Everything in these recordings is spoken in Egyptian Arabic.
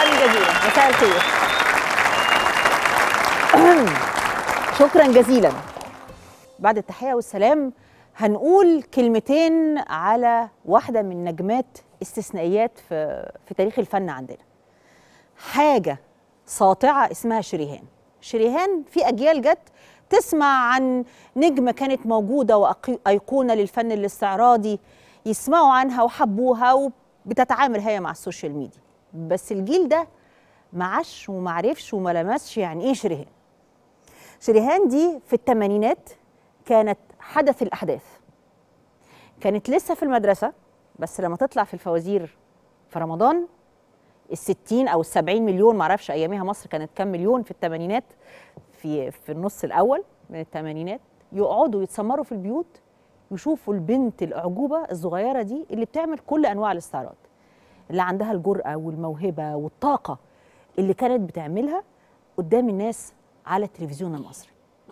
شكرا جزيلا مساء الخير شكرا جزيلا بعد التحية والسلام هنقول كلمتين على واحدة من نجمات استثنائيات في في تاريخ الفن عندنا حاجة ساطعة اسمها شريهان شريهان في أجيال جت تسمع عن نجمة كانت موجودة وأيقونة للفن الاستعراضي يسمعوا عنها وحبوها وبتتعامل هي مع السوشيال ميديا بس الجيل ده معاش ومعرفش وما لمسش يعني ايه شريهان شريهان دي في الثمانينات كانت حدث الأحداث كانت لسه في المدرسة بس لما تطلع في الفوازير في رمضان الستين أو السبعين مليون معرفش أياميها مصر كانت كام مليون في الثمانينات في في النص الأول من الثمانينات يقعدوا يتسمروا في البيوت يشوفوا البنت الأعجوبة الصغيرة دي اللي بتعمل كل أنواع الاستعراض اللي عندها الجرأة والموهبة والطاقة اللي كانت بتعملها قدام الناس على التلفزيون المصري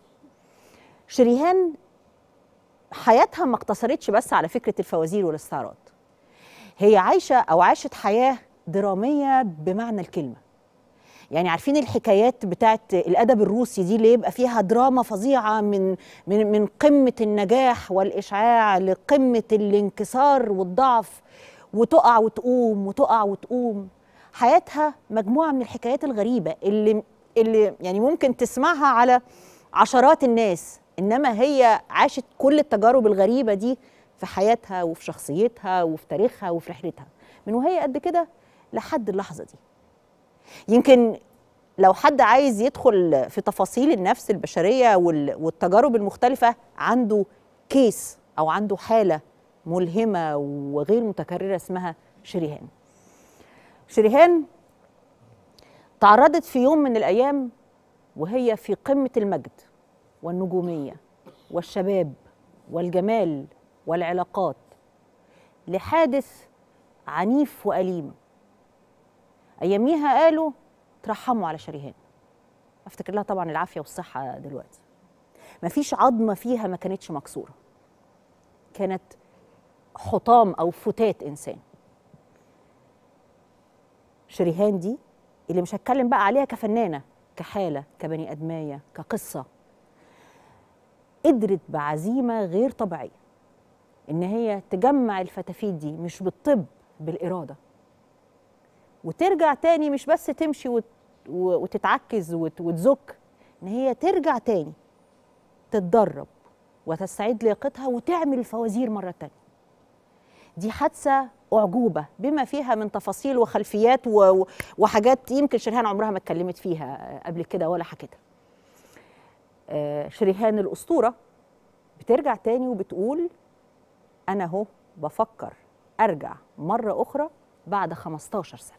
شريهان حياتها ما اقتصرتش بس على فكرة الفوازير والاستعراض هي عايشة أو عاشت حياة درامية بمعنى الكلمة يعني عارفين الحكايات بتاعت الأدب الروسي دي اللي يبقى فيها دراما فظيعة من من من قمة النجاح والإشعاع لقمة الانكسار والضعف وتقع وتقوم وتقع وتقوم حياتها مجموعة من الحكايات الغريبة اللي اللي يعني ممكن تسمعها على عشرات الناس انما هي عاشت كل التجارب الغريبه دي في حياتها وفي شخصيتها وفي تاريخها وفي رحلتها من وهي قد كده لحد اللحظه دي يمكن لو حد عايز يدخل في تفاصيل النفس البشريه والتجارب المختلفه عنده كيس او عنده حاله ملهمه وغير متكرره اسمها شريهان شريهان تعرضت في يوم من الايام وهي في قمه المجد والنجوميه والشباب والجمال والعلاقات لحادث عنيف واليم اياميها قالوا ترحموا على شريهان افتكر لها طبعا العافيه والصحه دلوقتي مفيش عظمه فيها ما كانتش مكسوره كانت حطام او فتات انسان شريهان دي اللي مش هتكلم بقى عليها كفنانه كحاله كبني ادميه كقصه قدرت بعزيمه غير طبيعيه ان هي تجمع الفتافيت دي مش بالطب بالاراده وترجع تاني مش بس تمشي وت... وتتعكز وت... وتزك ان هي ترجع تاني تتدرب وتستعيد لياقتها وتعمل الفوازير مره تانيه دي حادثه اعجوبه بما فيها من تفاصيل وخلفيات و... وحاجات يمكن شريهان عمرها ما اتكلمت فيها قبل كده ولا حكيتها آه شريهان الاسطوره بترجع تاني وبتقول انا اهو بفكر ارجع مره اخرى بعد 15 سنه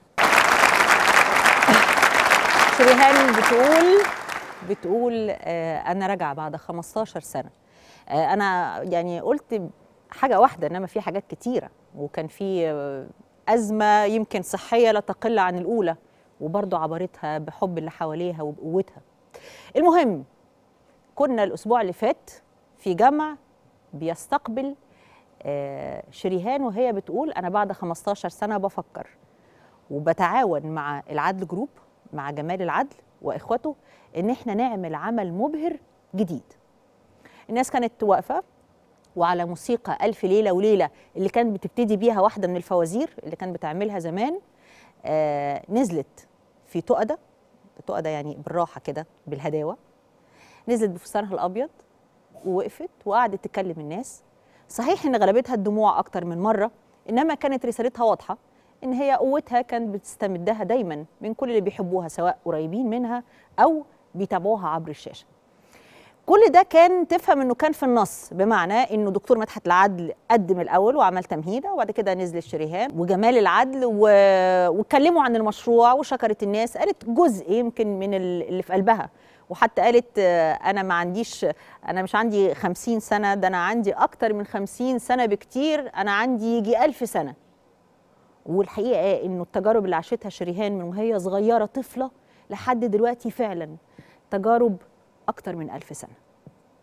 شريهان بتقول بتقول آه انا راجعه بعد 15 سنه آه انا يعني قلت حاجه واحده انما في حاجات كتيره وكان في ازمه يمكن صحيه لا تقل عن الاولى وبرضه عبرتها بحب اللي حواليها وبقوتها المهم كنا الاسبوع اللي فات في جمع بيستقبل شريهان وهي بتقول انا بعد 15 سنه بفكر وبتعاون مع العدل جروب مع جمال العدل واخوته ان احنا نعمل عمل مبهر جديد الناس كانت واقفه وعلى موسيقى ألف ليلة وليلة اللي كانت بتبتدي بيها واحدة من الفوازير اللي كانت بتعملها زمان آه نزلت في تؤدة تؤدة يعني بالراحة كده بالهداوة نزلت بفستانها الأبيض ووقفت وقعدت تكلم الناس صحيح إن غلبتها الدموع أكتر من مرة إنما كانت رسالتها واضحة إن هي قوتها كانت بتستمدها دايما من كل اللي بيحبوها سواء قريبين منها أو بيتابعوها عبر الشاشة كل ده كان تفهم انه كان في النص بمعنى انه دكتور مدحت العدل قدم الاول وعمل تمهيده وبعد كده نزل الشريهان وجمال العدل و... واتكلموا عن المشروع وشكرت الناس قالت جزء يمكن من اللي في قلبها وحتى قالت انا ما عنديش انا مش عندي خمسين سنه ده انا عندي اكتر من خمسين سنه بكتير انا عندي يجي ألف سنه والحقيقه انه التجارب اللي عاشتها شريهان من وهي صغيره طفله لحد دلوقتي فعلا تجارب أكتر من ألف سنة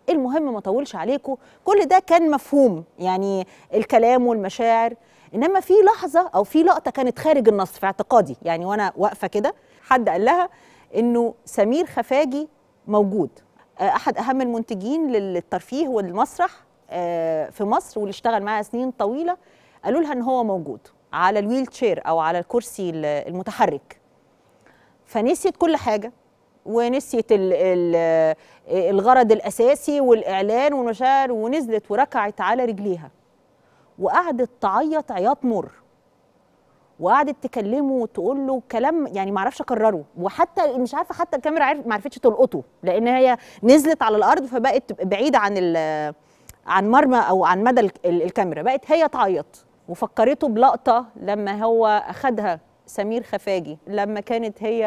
المهم ما اطولش عليكم كل ده كان مفهوم يعني الكلام والمشاعر انما في لحظه او في لقطه كانت خارج النص في اعتقادي يعني وانا واقفه كده حد قال لها انه سمير خفاجي موجود آه، احد اهم المنتجين للترفيه والمسرح آه، في مصر واللي اشتغل معاها سنين طويله قالوا لها ان هو موجود على الويل تشير او على الكرسي ال- المتحرك فنسيت كل حاجه ونسيت ال ال الغرض الاساسي والاعلان والمشاعر ونزلت وركعت على رجليها وقعدت تعيط عياط مر وقعدت تكلمه وتقول له كلام يعني ما اعرفش اكرره وحتى مش عارفه حتى الكاميرا عرف ما عرفتش تلقطه لان هي نزلت على الارض فبقت بعيده عن ال- عن مرمى او عن مدى ال- ال- الكاميرا بقت هي تعيط وفكرته بلقطه لما هو اخدها سمير خفاجي لما كانت هي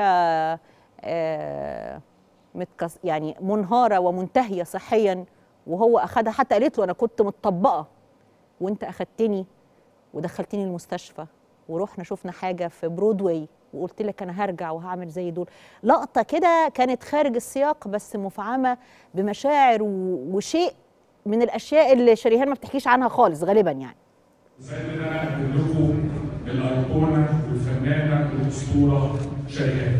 آه، متكس يعني منهاره ومنتهيه صحيا وهو اخدها حتى قالت له انا كنت متطبقه وانت اخدتني ودخلتني المستشفى ورحنا شفنا حاجه في برودواي وقلت لك انا هرجع وهعمل زي دول لقطه كده كانت خارج السياق بس مفعمه بمشاعر و- وشيء من الاشياء اللي شريهان ما بتحكيش عنها خالص غالبا يعني زي ان انا اقدم لكم الايقونه والفنانه والاسطوره شريهان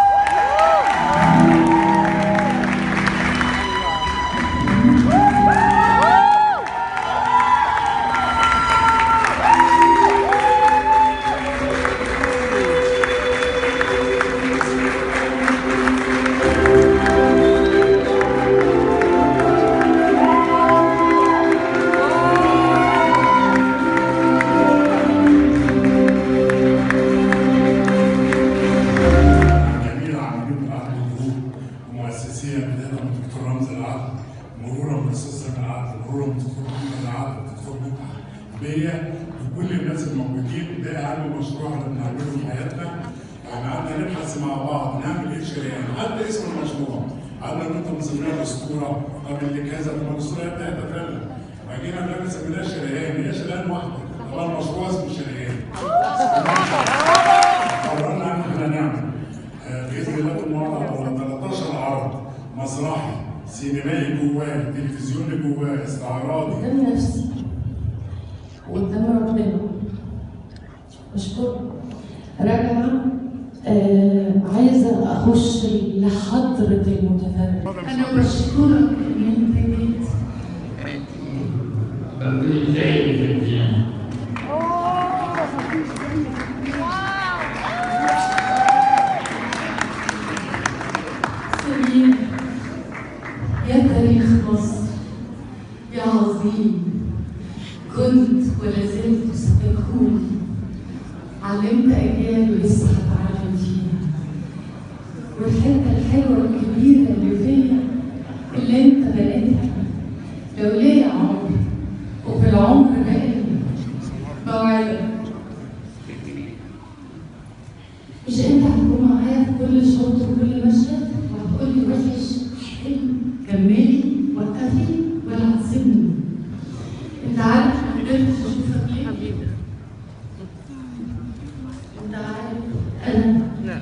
جميع عاملين العقل الجروب ومؤسسيه بدايه من الدكتور رمزي العقل مرورا بالاستاذ سامي العقل مرورا بالدكتور محمد العقل الدكتور مدحت بيا بكل الناس الموجودين ده اهم مشروع احنا بنعمله في حياتنا احنا قعدنا نبحث مع بعض نعمل ايه شريان حتى اسم المشروع قعدنا انت مسميها الاسطوره طب اللي كذا طب الاسطوره يبدا يتفلت فجينا بقى سميناها شريان هي شريان واحده طبعا المشروع اسمه شريان قررنا ان احنا نعمل آه، باذن الله النهارده 13 عرض مسرحي سينمائي جواه تلفزيوني جواه استعراضي قدام نفسي وقدام ربنا بشكر راجعة آه عايزة أخش لحضرة المتفرج أنا بشكرك إن أنت جيت سمير يا تاريخ مصر يا عظيم كنت ولا زلت ستكون علمت أجيال ولسه هتعلم فيها والحتة الحلوة الكبيرة اللي فيا اللي أنت بنيتها لو ليا عمر وفي العمر باقي موعدك مش أنت هتكون معايا في كل شوط وكل مشهد وهتقولي وحش حلو كملي وقفي ولا هتسيبني انت عارف ما قدرتش اشوفك ليه حبيبي انت عارف انا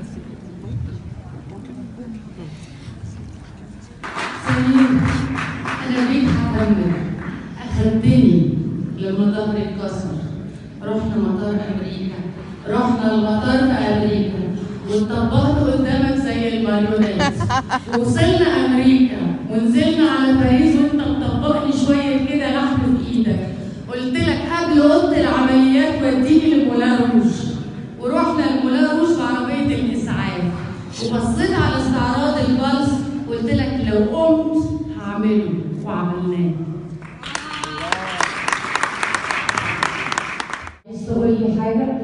سمير انا بيك هكمل اخدتني لما ظهري اتكسر رحنا مطار امريكا رحنا المطار في امريكا واتطبقت قدامك زي الماريونيت وصلنا امريكا ونزلنا على باريس وانت مطبقني شويه كده لحم في ايدك قلت لك قبل اوضه العمليات وديني لمولان روج ورحنا لمولان روج بعربيه الاسعاف وبصيت على استعراض البلس قلت لك لو قمت هعمله وعملناه عايز تقول لي حاجه؟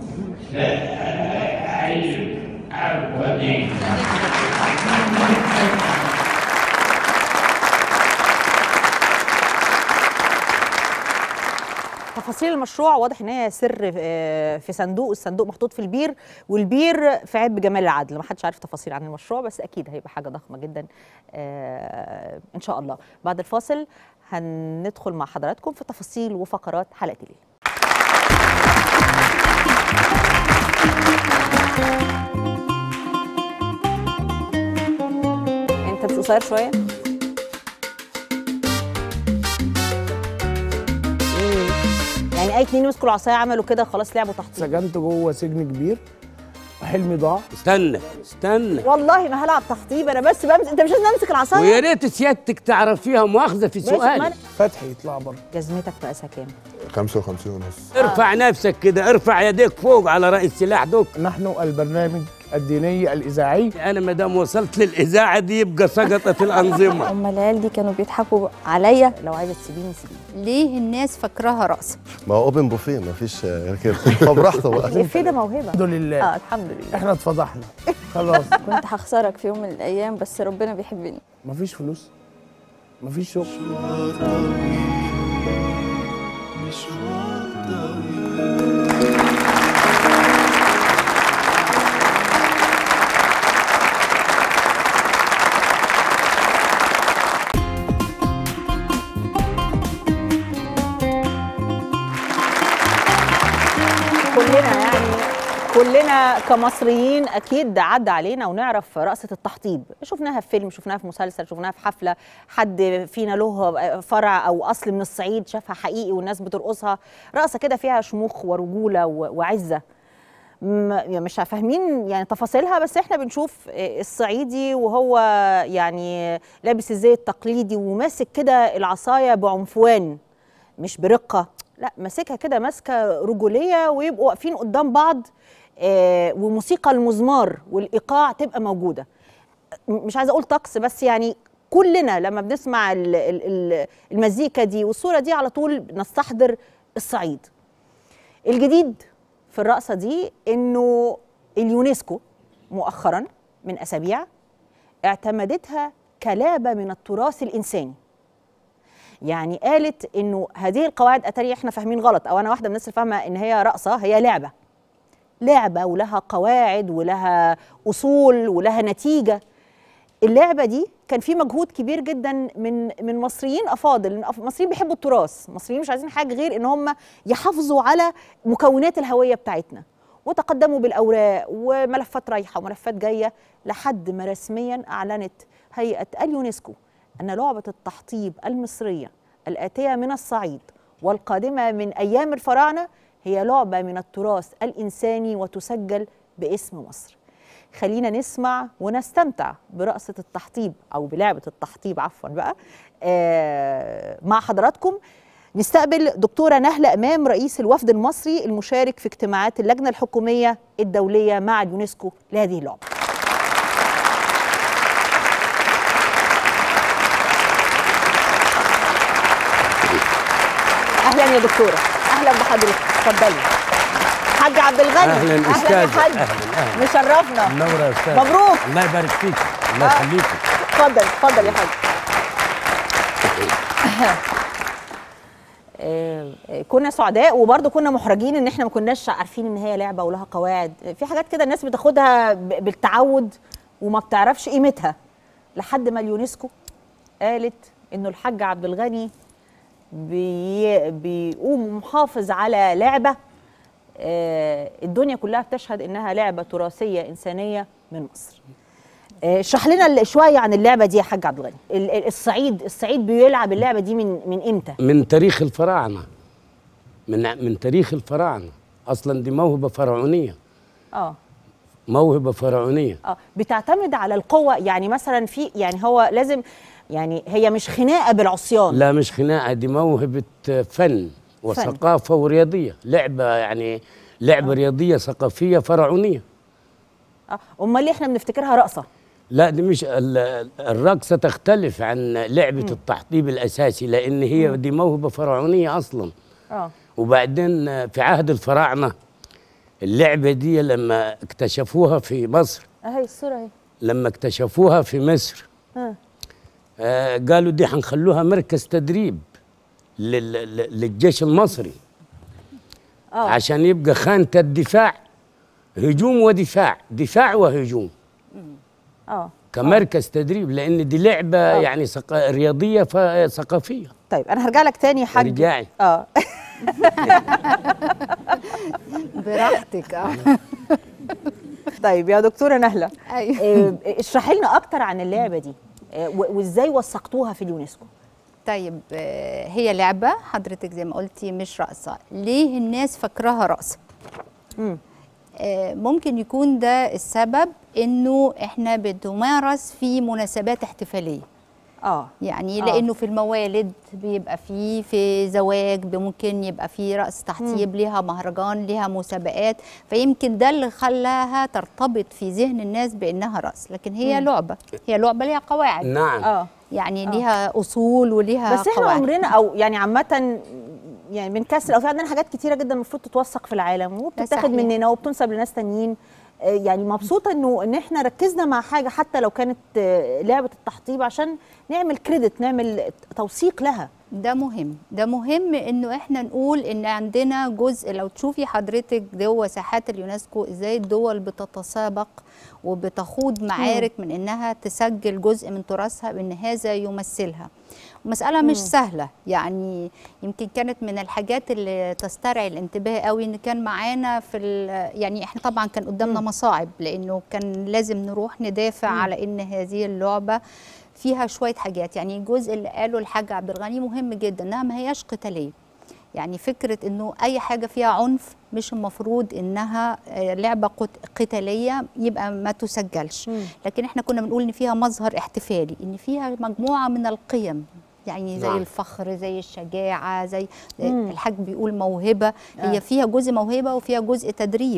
تفاصيل المشروع واضح ان هي سر آه، في صندوق الصندوق محطوط في البير والبير في عيب جمال العدل ما حدش عارف تفاصيل عن المشروع بس اكيد هيبقى حاجه ضخمه جدا آه، ان شاء الله بعد الفاصل هندخل مع حضراتكم في تفاصيل وفقرات حلقه الليل انت مش قصير شويه يعني اي اتنين مسكوا العصايه عملوا كده خلاص لعبوا تحطيب سجنت جوه سجن كبير وحلمي ضاع استنى استنى والله ما هلعب تحطيب انا بس بمسك انت مش لازم امسك العصايه ويا ريت سيادتك تعرفيها مؤاخذه في ماشي، ما سؤالي أنا- فتحي يطلع بره جزمتك مقاسها كام 55 ونص ارفع نفسك كده ارفع يديك فوق على رأي السلاح دوك نحن البرنامج الديني الإذاعي انا ما دام وصلت للاذاعه دي يبقى سقطت الانظمه هما العيال دي كانوا بيضحكوا عليا لو عايزه تسيبيني سيبيني ليه الناس فاكراها رقص ما هو اوبن بوفيه ما فيش غير كده فبراحته بقى الإفيه ده موهبه الحمد لله اه الحمد لله احنا اتفضحنا خلاص كنت هخسرك في يوم من الايام بس ربنا بيحبني مفيش فلوس مفيش شغل كلنا يعني كلنا كمصريين اكيد عدى علينا ونعرف رقصه التحطيب شفناها في فيلم شفناها في مسلسل شفناها في حفله حد فينا له فرع او اصل من الصعيد شافها حقيقي والناس بترقصها رقصه كده فيها شموخ ورجوله و- وعزه م- يعني مش فاهمين يعني تفاصيلها بس احنا بنشوف الصعيدي وهو يعني لابس الزي التقليدي وماسك كده العصايه بعنفوان مش برقه لا ماسكها كده ماسكه رجوليه ويبقوا واقفين قدام بعض آه، وموسيقى المزمار والايقاع تبقى موجوده م- مش عايزه اقول طقس بس يعني كلنا لما بنسمع ال- ال- ال- المزيكا دي والصوره دي على طول نستحضر الصعيد الجديد في الرقصه دي انه اليونسكو مؤخرا من اسابيع اعتمدتها كلعبه من التراث الانساني يعني قالت انه هذه القواعد اتاري احنا فاهمين غلط او انا واحده من الناس اللي فاهمه ان هي رقصه هي لعبه لعبه ولها قواعد ولها اصول ولها نتيجه اللعبه دي كان في مجهود كبير جدا من من مصريين افاضل لأن أف- المصريين بيحبوا التراث المصريين مش عايزين حاجه غير ان هم يحافظوا على مكونات الهويه بتاعتنا وتقدموا بالاوراق وملفات رايحه وملفات جايه لحد ما رسميا اعلنت هيئه اليونسكو ان لعبه التحطيب المصريه الاتيه من الصعيد والقادمه من ايام الفراعنه هي لعبه من التراث الانساني وتسجل باسم مصر خلينا نسمع ونستمتع برقصة التحطيب أو بلعبة التحطيب عفوا بقى آه مع حضراتكم نستقبل دكتورة نهلة إمام رئيس الوفد المصري المشارك في اجتماعات اللجنة الحكومية الدولية مع اليونسكو لهذه اللعبة أهلا يا دكتورة أهلا بحضرتك اتفضلي حاج عبد الغني اهلا يا استاذ حاج اهلا اهلا مشرفنا منور يا استاذ مبروك. الله يبارك فيك الله يخليك اتفضل اتفضل يا حاج آه، آه، كنا سعداء وبرضه كنا محرجين ان احنا ما كناش عارفين ان هي لعبه ولها قواعد آه، في حاجات كده الناس بتاخدها ب- بالتعود وما بتعرفش قيمتها لحد ما اليونسكو قالت انه الحاج عبد الغني بي بيقوم محافظ على لعبه آه، الدنيا كلها بتشهد انها لعبه تراثيه انسانيه من مصر آه، اشرح لنا ال- شويه عن اللعبه دي يا حاج عبد الغني ال- ال- الصعيد الصعيد بيلعب اللعبه دي من من امتى من تاريخ الفراعنه من من تاريخ الفراعنه اصلا دي موهبه فرعونيه اه موهبه فرعونيه اه بتعتمد على القوه يعني مثلا في يعني هو لازم يعني هي مش خناقه بالعصيان لا مش خناقه دي موهبه فن وثقافه ورياضيه لعبه يعني لعبه رياضيه ثقافيه فرعونيه اه امال ليه احنا بنفتكرها رقصه لا دي مش ال- الرقصة تختلف عن لعبة التحطيب الأساسي لأن هي دي موهبة فرعونية أصلا اه وبعدين في عهد الفراعنة اللعبة دي لما اكتشفوها في مصر اهي الصوره اهي لما اكتشفوها في مصر اه آه قالوا دي هنخلوها مركز تدريب لل- لل- للجيش المصري اه عشان يبقى خانة الدفاع هجوم ودفاع دفاع وهجوم اه كمركز تدريب لان دي لعبه آه. يعني ثق- رياضيه ف- ثقافيه طيب انا هرجع لك تاني يا حاج رجعي اه براحتك اه طيب يا دكتوره نهله ايوه آه، اشرحي لنا اكتر عن اللعبه دي آه، و- وازاي وثقتوها في اليونسكو طيب آه، هي لعبة حضرتك زي ما قلتي مش رقصة ليه الناس فاكراها رقصة مم. آه، ممكن يكون ده السبب انه احنا بتمارس في مناسبات احتفاليه اه يعني آه. لانه في الموالد بيبقى فيه في زواج ممكن يبقى فيه رقص تحطيب ليها مهرجان ليها مسابقات فيمكن ده اللي خلاها ترتبط في ذهن الناس بانها رقص لكن هي لعبه هي لعبه ليها قواعد نعم اه يعني ليها اصول وليها بس احنا قواعد عمرنا او يعني عامه يعني بنكسر او في عندنا حاجات كتيره جدا المفروض تتوثق في العالم وبتتاخد صحيح. مننا وبتنسب لناس تانيين آه، يعني مبسوطه انه ان احنا ركزنا مع حاجه حتى لو كانت آه، لعبه التحطيب عشان نعمل كريدت نعمل توثيق لها ده مهم ده مهم انه احنا نقول ان عندنا جزء لو تشوفي حضرتك جوه ساحات اليونسكو ازاي الدول بتتسابق وبتخوض معارك من انها تسجل جزء من تراثها بان هذا يمثلها مسألة مش سهلة يعني يمكن كانت من الحاجات اللي تسترعي الانتباه قوي ان كان معانا في ال- يعني احنا طبعا كان قدامنا مصاعب لانه كان لازم نروح ندافع على ان هذه اللعبة فيها شوية حاجات يعني الجزء اللي قاله الحاج عبد الغني مهم جدا انها ما هياش قتالية يعني فكرة انه اي حاجة فيها عنف مش المفروض انها آه، لعبة قت- قتالية يبقى ما تسجلش لكن احنا كنا بنقول ان فيها مظهر احتفالي ان فيها مجموعة من القيم يعني زي نعم. الفخر زي الشجاعة زي الحاج بيقول موهبة هي فيها جزء موهبة وفيها جزء تدريب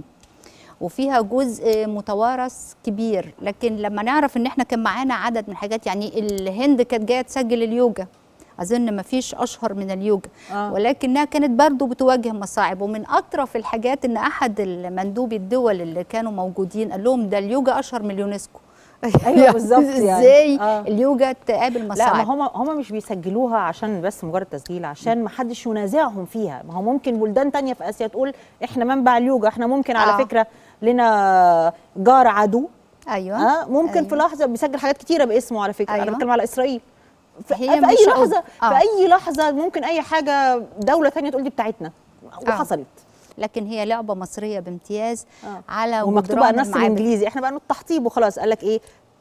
وفيها جزء متوارث كبير لكن لما نعرف ان احنا كان معانا عدد من الحاجات يعني الهند كانت جايه تسجل اليوجا اظن ما فيش اشهر من اليوجا آه. ولكنها كانت برضو بتواجه مصاعب ومن اطرف الحاجات ان احد المندوبي الدول اللي كانوا موجودين قال لهم ده اليوجا اشهر من اليونسكو أيوة بالظبط يعني. ازاي آه. اليوجا تقابل لا ما مصاعب هم هم مش بيسجلوها عشان بس مجرد تسجيل عشان ما حدش ينازعهم فيها ما هو ممكن بلدان تانية في اسيا تقول احنا منبع اليوجا احنا ممكن على آه. فكره لنا جار عدو ايوه اه ممكن أيوة. في لحظه بيسجل حاجات كتيره باسمه على فكره انا أيوة. بتكلم على اسرائيل في, هي في مش اي عقد. لحظه آه. في اي لحظه ممكن اي حاجه دوله تانية تقول دي بتاعتنا وحصلت لكن هي لعبه مصريه بامتياز آه. على ومكتوبه جدران النص المعابد. الانجليزي احنا بقى نقول تحطيب وخلاص قال لك ايه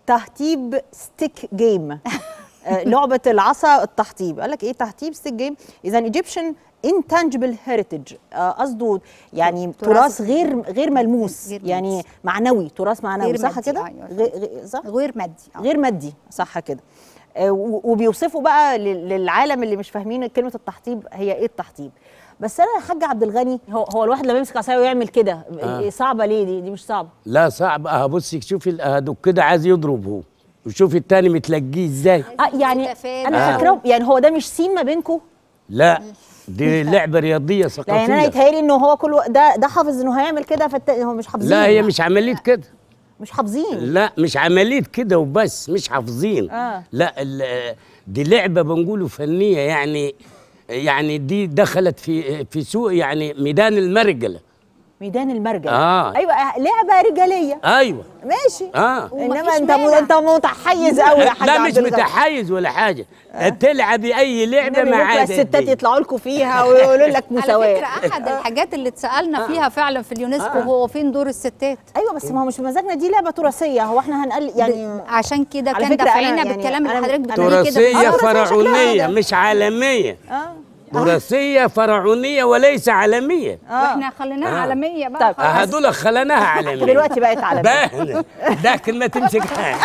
تهتيب ستيك جيم آه، لعبه العصا التحطيب قال لك ايه تهتيب ستيك جيم اذا ايجيبشن انتانجبل هيريتج قصده يعني تراث تراث غير غير ملموس غير يعني ملموس. معنوي تراث معنوي غير صح مادي، كده أيوة. غير غير- صح غير مادي آه. غير مادي صح كده آه، و- وبيوصفوا بقى لل- للعالم اللي مش فاهمين كلمه التحطيب هي ايه التحطيب بس انا يا حاج عبد الغني هو هو الواحد لما يمسك عصايه ويعمل كده آه. صعبه ليه دي دي مش صعبه لا صعب اه بصي شوفي ال- اه دوك كده عايز يضرب هو وشوفي التاني متلقيه ازاي آه يعني تتفادى. انا آه. فاكره يعني هو ده مش سين ما بينكم لا دي لعبه رياضيه لا يعني انا ثقافيه يتهيألي انه هو كل و- ده ده حافظ انه هيعمل كده فالت... هو مش حافظين لا هي مش عمليه كده مش حافظين لا مش عمليه كده وبس مش حافظين آه. لا ال- دي لعبه بنقوله فنيه يعني يعني دي دخلت في في سوق يعني ميدان المرجله ميدان المرجل آه. ايوه آه، لعبه رجاليه ايوه ماشي اه انما ومفيش انت م... مانع. انت متحيز قوي يا حاج لا عبد مش الغني. متحيز ولا حاجه تلعبي اي لعبه النبي ما بكره عدا الستات دي. يطلعوا لكم فيها ويقولوا لك على مساواه فكره احد الحاجات اللي اتسالنا فيها فعلا في اليونسكو آه. هو فين دور الستات ايوه بس ما هو مش بمزاجنا دي لعبه تراثيه هو احنا هنقل يعني عشان كده على كان فكرة أنا دافعينا يعني بالكلام اللي أنا حضرتك بتقوليه كده تراثيه آه، تراثية شكلها فرعونيه ده. مش عالميه اه تراثيه فرعونيه وليس عالميه واحنا خليناها آه. عالميه بقى طيب. آه، خلاص. هدول خلناها عالميه دلوقتي بقت على باهنه ده كلمه تمسكها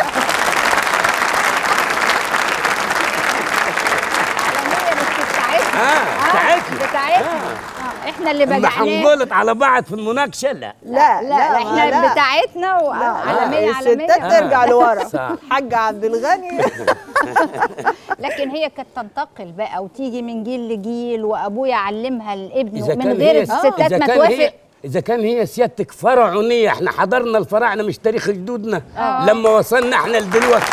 عالميه بس بتاعتنا اه بتاعتنا بتاعتنا آه. احنا اللي اما بجعناه حنغلط على بعض في المناقشه لا لا لا احنا لا. بتاعتنا وعالميه عالميه الستات ترجع لورا صح. حاج عبد الغني لكن هي كانت تنتقل بقى وتيجي من جيل لجيل وابويا علمها لابنه اذا من كان غير هي الستات إذا ما كان توافق هي اذا كان هي سيادتك فرعونيه احنا حضرنا الفراعنه مش تاريخ جدودنا لما وصلنا احنا لدلوقتي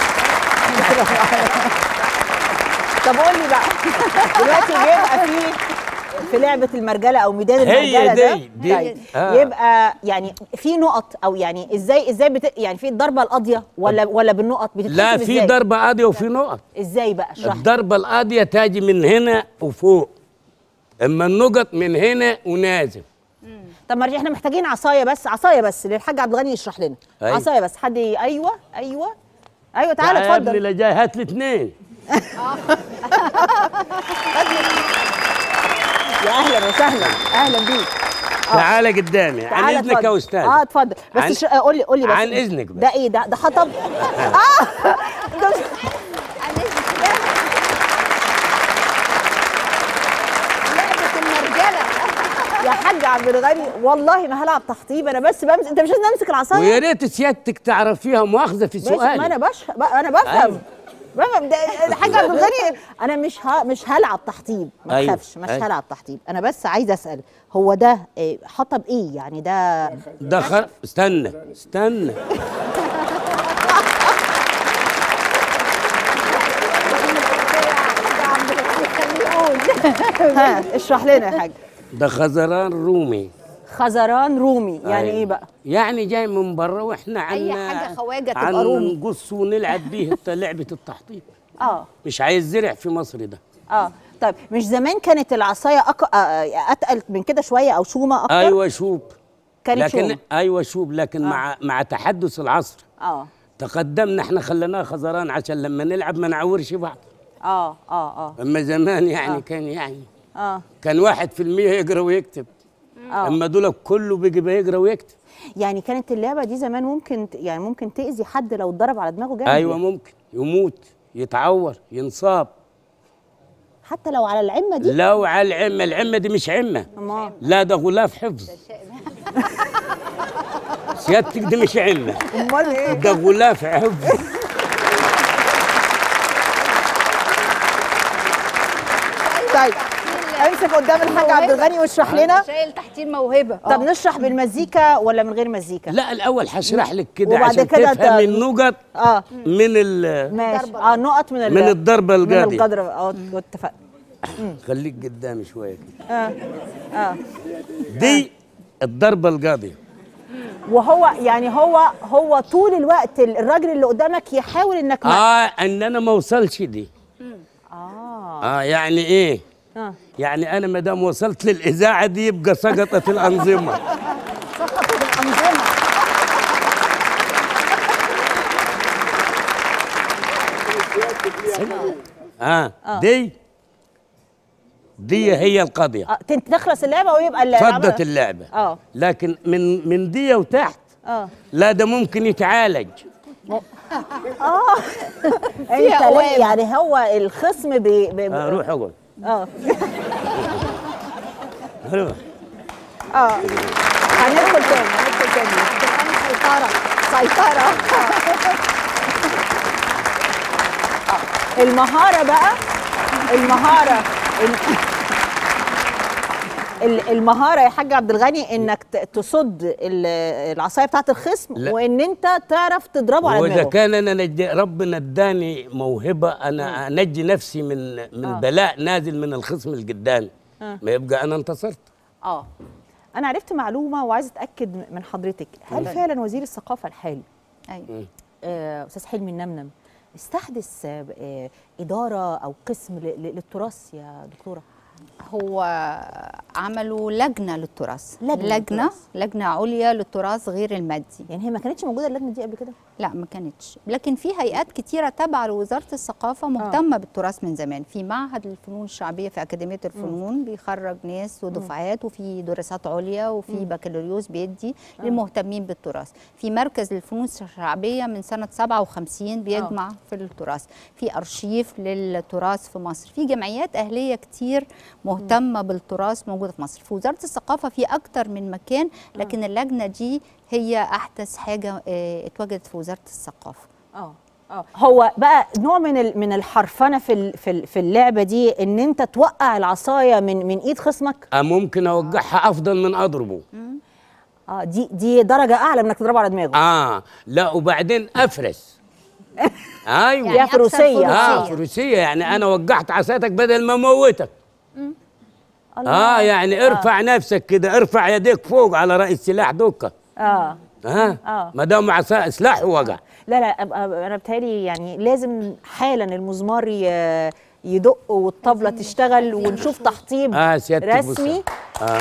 طب قول لي بقى دلوقتي بيبقى في في لعبه المرجله او ميدان هي المرجله ده دي- دي- طيب آه. يبقى يعني في نقط او يعني ازاي ازاي بت يعني في الضربه القاضيه ولا ولا بالنقط بتتحسب لا في إزاي؟ ضربه قاضيه وفي نقط ازاي بقى اشرح لي. الضربه القاضيه تاجي من هنا وفوق اما النقط من هنا ونازل طب ما احنا محتاجين عصايه بس عصايه بس للحاج عبد الغني يشرح لنا أيوة. عصايه بس حد ي- ايوه ايوه ايوه تعالى يا ابني اتفضل لا جاي هات لي اثنين اهلا وسهلا اهلا بيك تعالى قدامي عن تعالى اذنك يا اتفضل. استاذ اه اتفضل بس عن- ش... آه، قول لي قول لي بس عن إذنك بس. ده ايه ده ده حطب اه ده لعبه المرجله يا حاج عبد الغني والله ما هلعب تحطيب انا بس بمسك انت مش لازم امسك العصايه ويا ريت سيادتك تعرفيها مؤاخذه في ماشي ما سؤالي انا بش ب- انا بفهم أيوة. بفهم ده الحاج عبد الغني انا مش ها مش هلعب تحطيب ما أيوة. تخافش مش أيوة. هلعب تحطيب انا بس عايزه اسال هو ده إيه، حطب ايه يعني ده ده خر... استنى استنى ها اشرح لنا يا حاج ده خزران رومي خزران رومي يعني أيوة. ايه بقى يعني جاي من بره واحنا عن أي حاجة خواجة تبقى عن رومي. نقص ونلعب بيه الت- لعبه التحطيب اه مش عايز زرع في مصر ده اه طيب مش زمان كانت العصايه أك... آه، اتقل من كده شويه او شومه اكتر ايوه شوب كانت لكن شوم ايوه شوب لكن مع مع تحدث العصر اه تقدمنا احنا خليناه خزران عشان لما نلعب ما نعورش بعض اه اه اه اما زمان يعني آه. كان يعني اه كان واحد في المية يقرا ويكتب اه اما دول كله بيجي بيقرا ويكتب يعني كانت اللعبه دي زمان ممكن ت- يعني ممكن تاذي حد لو اتضرب على دماغه جامد ايوه يعني. ممكن يموت يتعور ينصاب حتى لو على العمه دي لو على العمه العمه دي مش عمه أمال. لا ده غلاف حفظ سيادتك دي مش عمه امال ايه ده غلاف حفظ طيب امسك قدام الحاج عبد الغني واشرح لنا شايل تحتيه الموهبه طب نشرح بالمزيكا ولا من غير مزيكا لا الاول هشرح لك كده وبعد عشان كده تفهم ت- النقط اه من ال ماشي اه نقط من ال- من الضربة من القاضية. القدر اه اتفقنا خليك قدامي شويه كده اه اه دي الضربه القاضيه وهو يعني هو هو طول الوقت ال- الراجل اللي قدامك يحاول انك ما اه ان انا ما اوصلش دي اه اه يعني ايه اه يعني انا ما دام وصلت للاذاعه دي يبقى سقطت الانظمه سقطوا بالانظمه اه دي دي هي القضيه اه تن- تخلص اللعبه ويبقى اللعبه فضت اللعبه اه لكن من من دي وتحت اه لا ده ممكن يتعالج انت لا قوام. يعني هو الخصم بي, بي آه روح اقعد اه روح اه هندخل تاني هندخل تاني سيطرة سيطرة آه. المهارة بقى المهارة ال- ال- المهارة يا حاج عبد الغني انك ت- تصد ال- العصاية بتاعت الخصم لا. وان انت تعرف تضربه على واذا دماغه كان انا نجي ربنا اداني موهبه انا انجي نفسي من من آه. بلاء نازل من الخصم اللي قدامي آه. ما يبقى انا انتصرت اه انا عرفت معلومة وعايزة اتاكد من حضرتك هل فعلا وزير الثقافة الحالي ايوه آه، استاذ حلمي النمنم استحدث آه، آه، اداره او قسم ل- ل- للتراث يا دكتوره هو عملوا لجنه للتراث لجنة لجنه للتراث. لجنه عليا للتراث غير المادي يعني هي ما كانتش موجوده اللجنه دي قبل كده لا ما كانتش لكن في هيئات كتيرة تابعة لوزارة الثقافة مهتمة بالتراث من زمان في معهد الفنون الشعبية في أكاديمية الفنون بيخرج ناس ودفعات وفي دراسات عليا وفي بكالوريوس بيدي للمهتمين بالتراث في مركز للفنون الشعبية من سنة 57 بيجمع في التراث في أرشيف للتراث في مصر في جمعيات أهلية كتير مهتمة بالتراث موجودة في مصر في وزارة الثقافة في أكتر من مكان لكن اللجنة دي هي أحدث حاجة آه، اتوجدت في وزارة الثقافة اه اه هو بقى نوع من ال- من الحرفنه في ال- في ال- في اللعبه دي ان انت توقع العصايه من من ايد خصمك آه ممكن اوقعها افضل من اضربه اه دي دي درجه اعلى من انك تضربه على دماغه اه لا وبعدين افرس ايوه يعني أكثر فروسية. اه فروسية. فروسيه يعني انا وقعت عصايتك بدل ما موتك الله. اه يعني ارفع نفسك كده ارفع يديك فوق على راس السلاح دوكا اه ها آه. ما دام عصا سلاح وقع لا لا أبقى- انا بتهيألي يعني لازم حالا المزمار ي- يدق والطبله تشتغل ونشوف تحطيب اه سيادتك رسمي بص. اه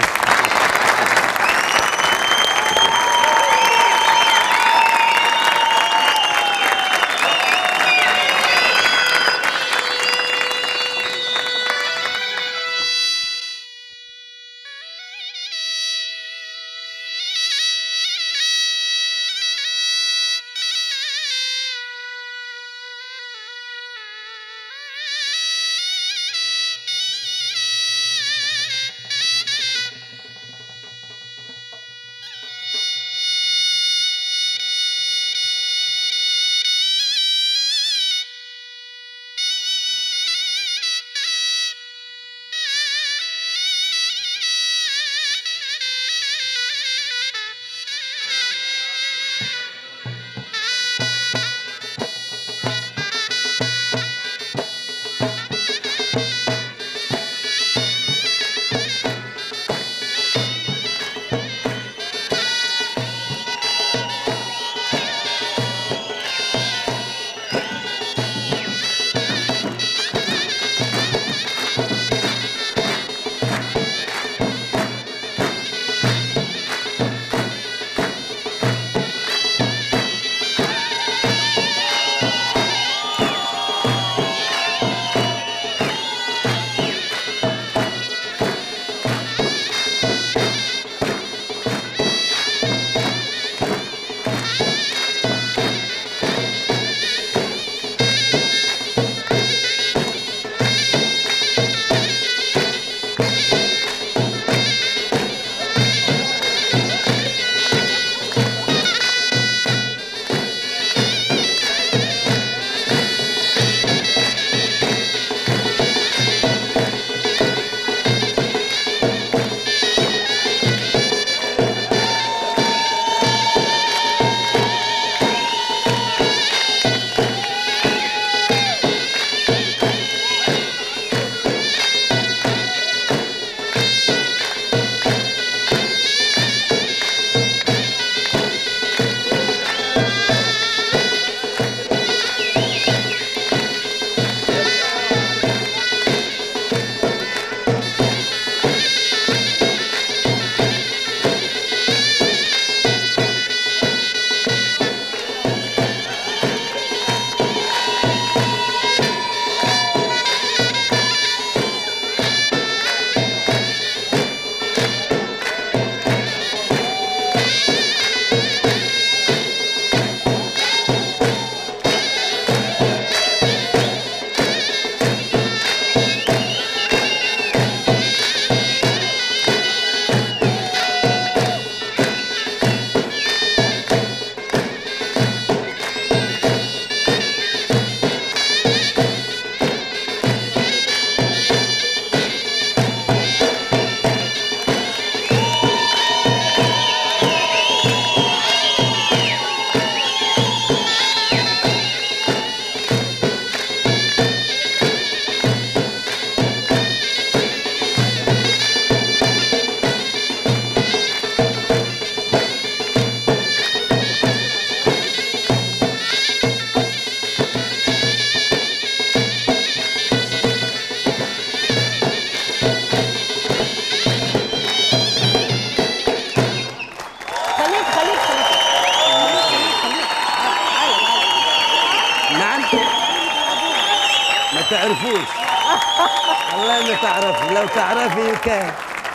تعرفوش والله ما تعرفي لو تعرفي كان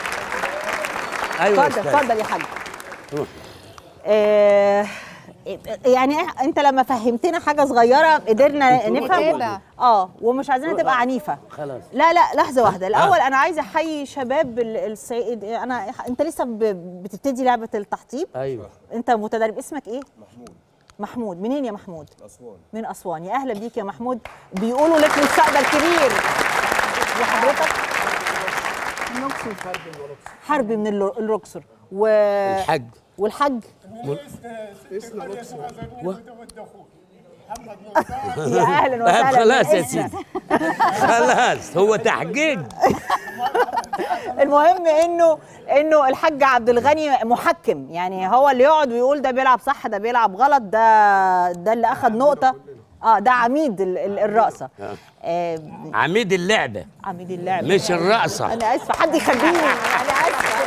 ايوه اتفضل أستاذ. اتفضل يا حاج روح. آه، يعني انت لما فهمتنا حاجه صغيره قدرنا نفهم نتابع. اه ومش عايزينها تبقى عنيفه خلاص لا لا لحظه واحده الاول انا عايزه احيي شباب ال- الصعيد انا انت لسه ب- بتبتدي لعبه التحطيب ايوه انت متدرب اسمك ايه محمود محمود منين يا محمود اسوان من اسوان يا اهلا بيك يا محمود بيقولوا لك مستقبل كبير وحضرتك حربي من الل- الاقصر و الحج والحج يا اهلا طيب وسهلا خلاص يا بالاسم. سيدي خلاص هو تحقيق المهم انه انه الحاج عبد الغني محكم يعني هو اللي يقعد ويقول ده بيلعب صح ده بيلعب غلط ده ده اللي اخذ نقطه اه ده عميد ال- ال- الرقصه آه عميد اللعبه عميد اللعب مش الرقصه انا اسفه حد يخليني انا اسفه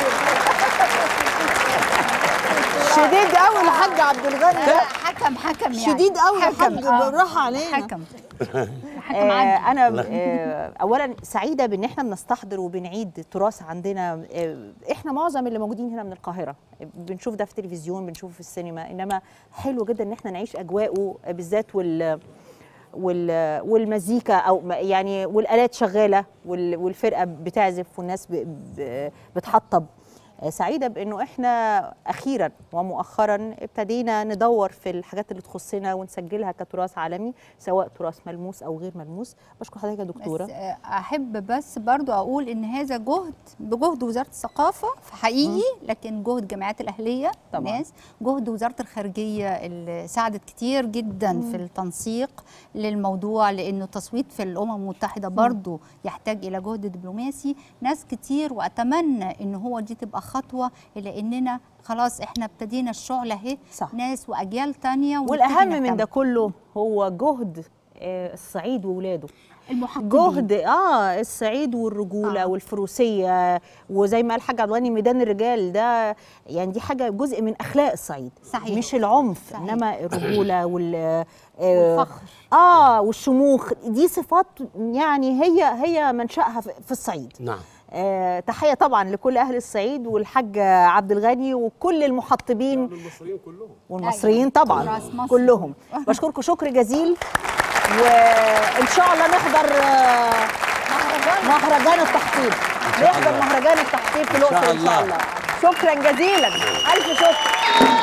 شديد قوي الحاج عبد الغني ده حكم حكم يعني شديد قوي يا حكم حاج آه. بالراحه علينا حكم حكم آه عندي انا آه اولا سعيده بان احنا بنستحضر وبنعيد تراث عندنا آه احنا معظم اللي موجودين هنا من القاهره بنشوف ده في التلفزيون بنشوفه في السينما انما حلو جدا ان احنا نعيش اجواءه بالذات وال وال والمزيكا او م- يعني والالات شغاله وال- والفرقه بتعزف والناس ب- ب- بتحطب آه، سعيده بانه احنا اخيرا ومؤخرا ابتدينا ندور في الحاجات اللي تخصنا ونسجلها كتراث عالمي سواء تراث ملموس او غير ملموس بشكر حضرتك يا دكتوره بس آه، احب بس برضو اقول ان هذا جهد بجهد وزاره الثقافه حقيقي لكن جهد الجامعات الاهليه طبعاً. ناس جهد وزاره الخارجيه اللي ساعدت كتير جدا في التنسيق للموضوع لانه التصويت في الامم المتحده برضو يحتاج الى جهد دبلوماسي ناس كتير واتمنى ان هو دي تبقى خطوه الى اننا خلاص احنا ابتدينا الشعله اهي صح. ناس واجيال تانية ونبتدي والاهم من نهتم. ده كله هو جهد آه، الصعيد وولاده المحققين جهد اه الصعيد والرجوله آه. آه. والفروسيه وزي ما قال الحاج عبد الغني ميدان الرجال ده يعني دي حاجه جزء من اخلاق الصعيد صحيح. مش العنف صحيح. انما الرجوله وال آه، والفخر. اه والشموخ دي صفات يعني هي هي منشاها في في الصعيد نعم آه تحيه طبعا لكل اهل الصعيد والحاج عبد الغني وكل المحطبين والمصريين كلهم والمصريين أيوة. طبعا راس مصر. كلهم بشكركم شكر جزيل وان شاء الله نحضر آه، مهرجان التحطيب نحضر مهرجان التحطيب في الاقصر ان شاء الله. الله شكرا جزيلا الف شكر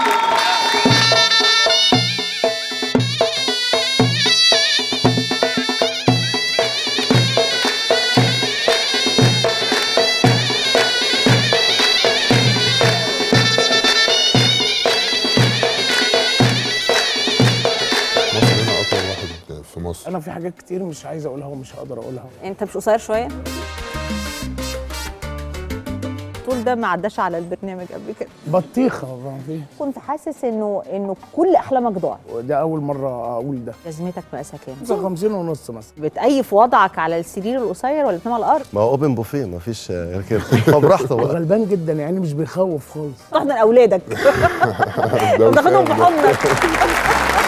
مصر هنا اطول واحد في مصر انا في حاجات كتير مش عايز اقولها ومش هقدر اقولها انت مش قصير شويه طول ده ما عداش على البرنامج قبل كده بطيخه ما في كنت حاسس انه انه كل احلامك ضاعت وده اول مره اقول ده لازمتك مقاسها كام 55 ونص مثلا بتأيف وضعك على السرير القصير ولا بتنام على الارض ما هو اوبن بوفيه ما فيش غير كده فبراحته بقى غلبان جدا يعني مش بيخوف خالص تحضن اولادك ده وتاخدهم في وكام ده. حضنك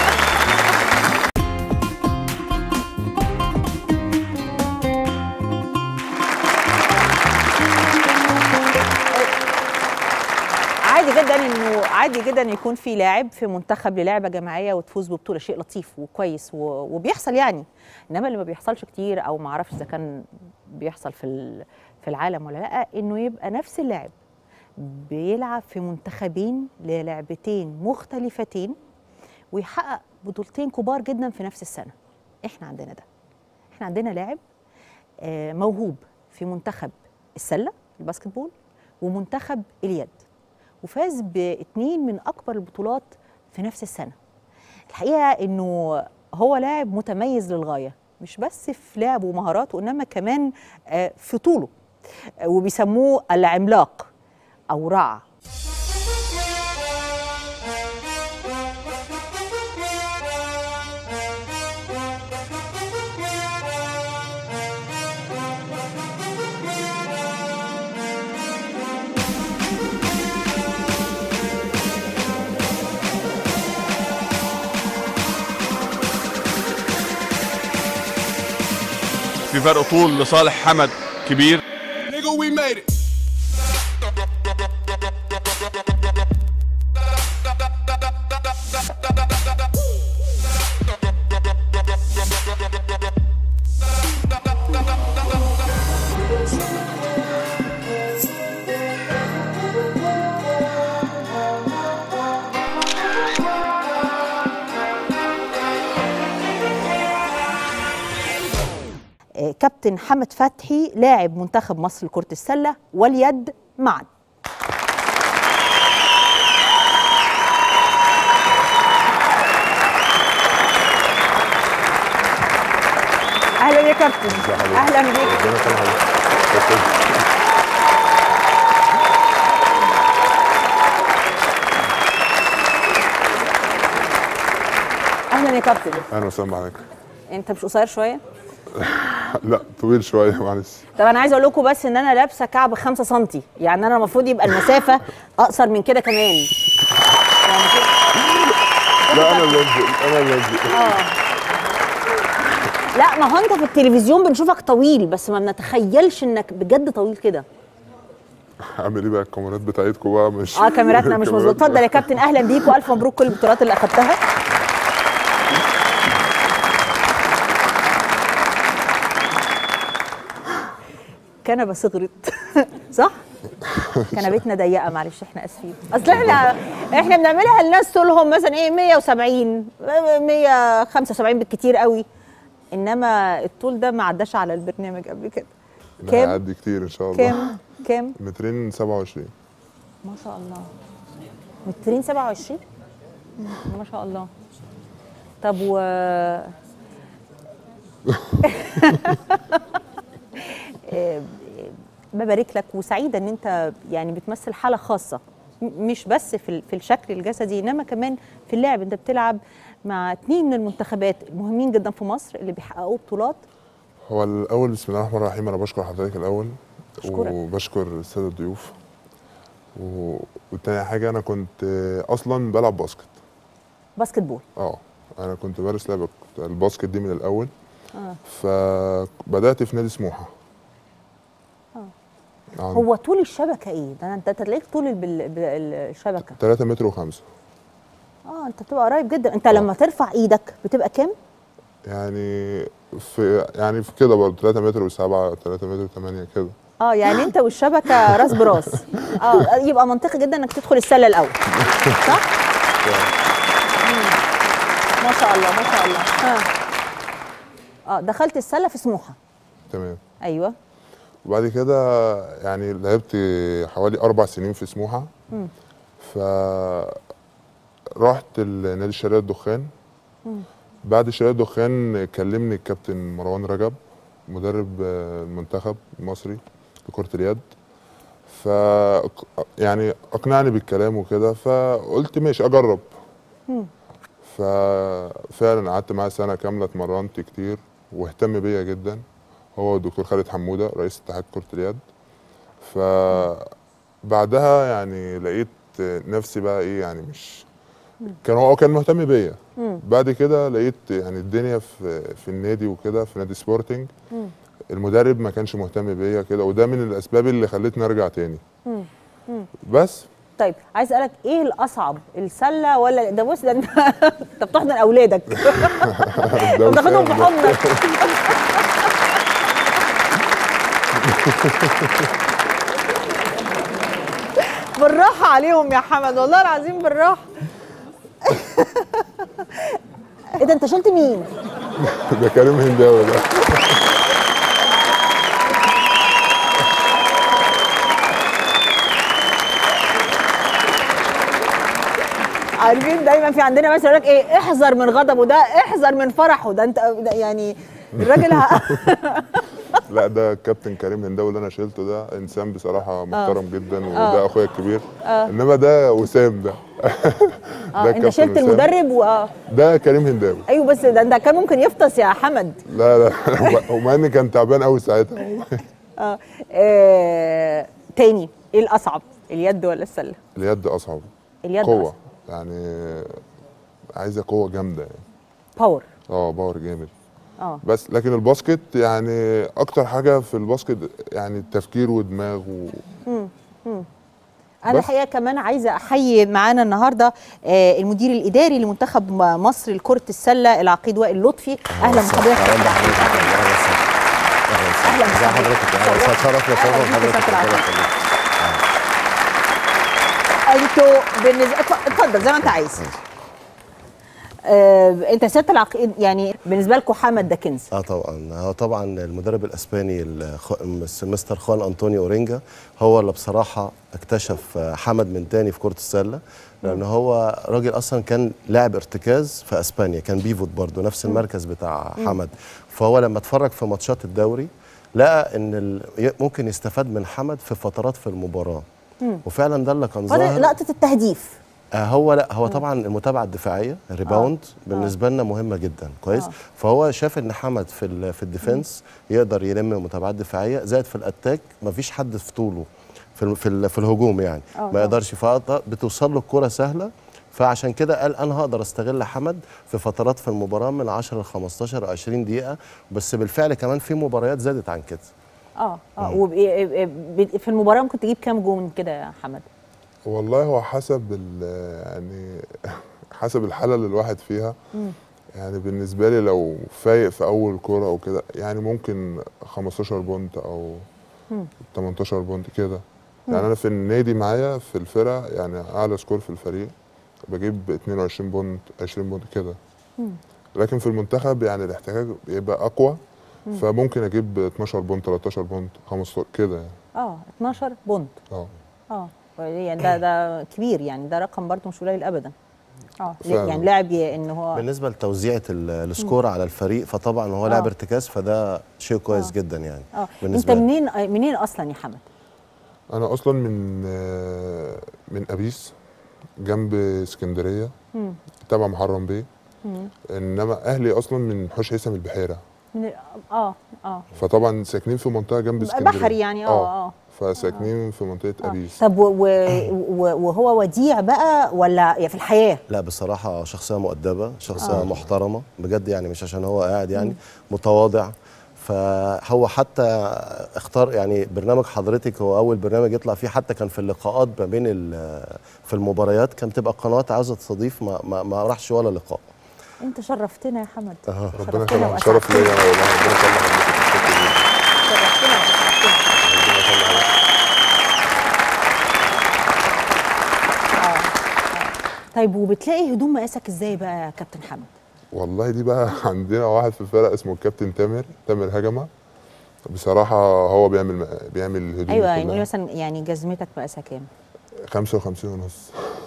عادي جدا انه عادي جدا يكون في لاعب في منتخب للعبه جماعيه وتفوز ببطوله شيء لطيف وكويس و- وبيحصل يعني انما اللي ما بيحصلش كتير او ما اعرفش اذا كان بيحصل في ال- في العالم ولا لا انه يبقى نفس اللاعب بيلعب في منتخبين للعبتين مختلفتين ويحقق بطولتين كبار جدا في نفس السنه احنا عندنا ده احنا عندنا لاعب آه، موهوب في منتخب السله الباسكت بول ومنتخب اليد وفاز باتنين من اكبر البطولات في نفس السنه الحقيقه انه هو لاعب متميز للغايه مش بس في لعبه ومهاراته انما كمان آه، في طوله آه، وبيسموه العملاق او رع في فرق طول لصالح حمد كبير Nigga, we made it. آه، كابتن حمد فتحي لاعب منتخب مصر لكرة السلة واليد معا اهلا يا كابتن اهلا بيك اهلا يا كابتن اهلا وسهلا بحضرتك انت مش قصير شويه لا طويل شويه معلش طب انا عايزه اقول لكم بس ان انا لابسه كعب 5 سم يعني انا المفروض يبقى المسافه اقصر من كده كمان لا انا اللي انزل انا اللي انزل اه لا ما هو انت في التلفزيون بنشوفك طويل بس ما بنتخيلش انك بجد طويل كده اعمل ايه بقى الكاميرات بتاعتكم بقى مش اه كاميراتنا مش مظبوط الكاميرات اتفضل يا كابتن اهلا بيك والف مبروك كل البطولات اللي اخدتها كنبه صغرت صح كنبتنا ضيقه معلش احنا اسفين اصل احنا احنا بنعملها لناس طولهم مثلا ايه 170 175 بالكتير قوي انما الطول ده ما عداش على البرنامج قبل كده لا كام؟ هيعدي كتير ان شاء الله كام كام مترين 27 ما شاء الله مترين 27 ما شاء الله طب و آه، ببارك لك وسعيده ان انت يعني بتمثل حاله خاصه م- مش بس في ال- في الشكل الجسدي انما كمان في اللعب انت بتلعب مع اتنين من المنتخبات المهمين جدا في مصر اللي بيحققوا بطولات هو الاول بسم الله الرحمن الرحيم انا بشكر حضرتك الاول أشكرك. وبشكر الساده الضيوف و... والتاني حاجه انا كنت آه، اصلا بلعب باسكت باسكت بول اه انا كنت بمارس لعبه الباسكت دي من الاول اه فبدات في نادي سموحه اه عن هو طول الشبكه ايه؟ ده انت تلاقيك طول البل- ب- الشبكه 3 متر وخمسة اه انت بتبقى قريب جدا انت لما ترفع ايدك بتبقى كام؟ يعني في يعني في كده برضه 3 متر و7 3 متر و8 كده اه يعني انت والشبكه راس براس اه يبقى منطقي جدا انك تدخل السله الاول صح؟ مم. ما شاء الله ما شاء الله ها اه دخلت السله في سموحه تمام ايوه وبعد كده يعني لعبت حوالي أربع سنين في سموحة مم. ف رحت نادي شرقية الدخان مم. بعد شرقية الدخان كلمني الكابتن مروان رجب مدرب آه، المنتخب المصري لكرة اليد ف يعني أقنعني بالكلام وكده فقلت ماشي أجرب مم. ففعلا قعدت معاه سنة كاملة اتمرنت كتير واهتم بيا جدا هو الدكتور خالد حمودة رئيس اتحاد كرة اليد فبعدها يعني لقيت نفسي بقى ايه يعني مش كان هو كان مهتم بيا مم. بعد كده لقيت يعني الدنيا في في النادي وكده في نادي سبورتنج مم. المدرب ما كانش مهتم بيا كده وده من الاسباب اللي خلتني ارجع تاني مم. مم. بس طيب عايز اسالك ايه الاصعب السله ولا ده بص ده انت انت بتحضن اولادك ده بتاخدهم في وسام ده. حضنك بالراحه عليهم يا حمد والله العظيم بالراحه ايه ده انت شلت مين؟ ده كريم هنداوي ده عارفين دايما في عندنا مثلا يقول لك ايه احذر من غضبه ده احذر من فرحه ده انت ده يعني الراجل ه... لا ده كابتن كريم هنداوي اللي انا شلته ده انسان بصراحه محترم جدا وده آه. اخويا الكبير آه. انما ده وسام ده اه ده انت كابتن شلت وسام. المدرب و اه ده كريم هنداوي ايوه بس ده ده كان ممكن يفطس يا حمد لا لا ومع اني كان تعبان قوي ساعتها اه, آه. تاني ايه الاصعب اليد ولا السله اليد اصعب اليد قوه أصعب. يعني عايزه قوه جامده يعني باور اه باور جامد اه بس لكن الباسكت يعني اكتر حاجه في الباسكت يعني التفكير ودماغ و... مم. مم. انا بس. الحقيقه كمان عايزه احيي معانا النهارده آه، المدير الاداري لمنتخب م- مصر لكره السله العقيد وائل لطفي اهلا بحضرتك اهلا ازي حضرتك اهلا اتشرفنا أهلا طبعا بيك يا حضرتك سيادة ربنا العقيد. يخليك. انتوا بالنسبه اتف- اتفضل زي ما انت عايز آه، انت سياده العقيد يعني بالنسبه لكم حمد ده كنز اه طبعا هو طبعا المدرب الاسباني الخ- مس- مستر خوان انطونيو اورينجا هو اللي بصراحه اكتشف آه، حمد من تاني في كره السله لان هو راجل اصلا كان لاعب ارتكاز في اسبانيا كان بيفوت برضه نفس المركز بتاع مم. حمد فهو لما اتفرج في ماتشات الدوري لقى ان ال- ي- ممكن يستفاد من حمد في فترات في المباراه وفعلا ده اللي كان فضل ظاهر لقطه التهديف آه هو لا هو طبعا المتابعه الدفاعيه الريباوند بالنسبه لنا مهمه جدا كويس آه. فهو شاف ان حمد في ال- في الديفنس يقدر يلم متابعات دفاعيه زائد في الاتاك مفيش حد في طوله في ال- في, ال- في الهجوم يعني آه طبعاً. ما يقدرش فقط بتوصل له الكره سهله فعشان كده قال انا هقدر استغل حمد في فترات في المباراه من 10 ل 15 او 20 دقيقه بس بالفعل كمان في مباريات زادت عن كده اه اه وب- إيه- إيه- في المباراه ممكن تجيب كام جون كده يا حمد والله هو حسب ال- يعني حسب الحاله اللي الواحد فيها مم. يعني بالنسبه لي لو فايق في اول كوره او كده يعني ممكن 15 بونت او مم. 18 بونت كده مم. يعني انا في النادي معايا في الفرقه يعني اعلى سكور في الفريق بجيب 22 بونت 20 بونت كده مم. لكن في المنتخب يعني الاحتكاك بيبقى اقوى مم. فممكن اجيب 12 بونت 13 بونت 15 كده يعني اه 12 بونت اه اه يعني ده ده كبير يعني ده رقم برضه مش قليل ابدا اه فعلا. يعني لاعب ي- ان هو بالنسبه لتوزيعه ال- السكور على الفريق فطبعا هو لاعب آه. ارتكاز فده شيء كويس آه. جدا يعني اه انت بالنسبة لي. منين آه، منين اصلا يا حمد انا اصلا من آه، من ابيس جنب اسكندريه مم. تبع محرم بيه مم. انما اهلي اصلا من حوش هيثم البحيره من اه اه فطبعا ساكنين في منطقه جنب اسكندريه بحري يعني اه اه فساكنين في منطقه ابيس طب و- و- و- وهو وديع بقى ولا يا في الحياه لا بصراحة شخصية مؤدبة شخصية آه. آه. محترمة بجد يعني مش عشان هو قاعد يعني متواضع فهو حتى اختار يعني برنامج حضرتك هو اول برنامج يطلع فيه حتى كان في اللقاءات ما بين ال- في المباريات كان تبقى قنوات عاوزه تستضيف ما, ما, ما راحش ولا لقاء انت شرفتنا يا حمد أها. ربنا شرفتنا يخليك شرف ليا وأسعدتنا. والله ربنا يخلي حضرتك شرفتنا وأسعدتنا. ربنا يخلي حضرتك طيب وبتلاقي هدوم مقاسك ازاي بقى يا كابتن حمد والله دي بقى عندنا واحد في الفرق اسمه الكابتن تامر تامر هجمه بصراحه هو بيعمل بيعمل الهدوم ايوه كلها. يعني قولي مثلا يعني جزمتك مقاسها كام 55 ونص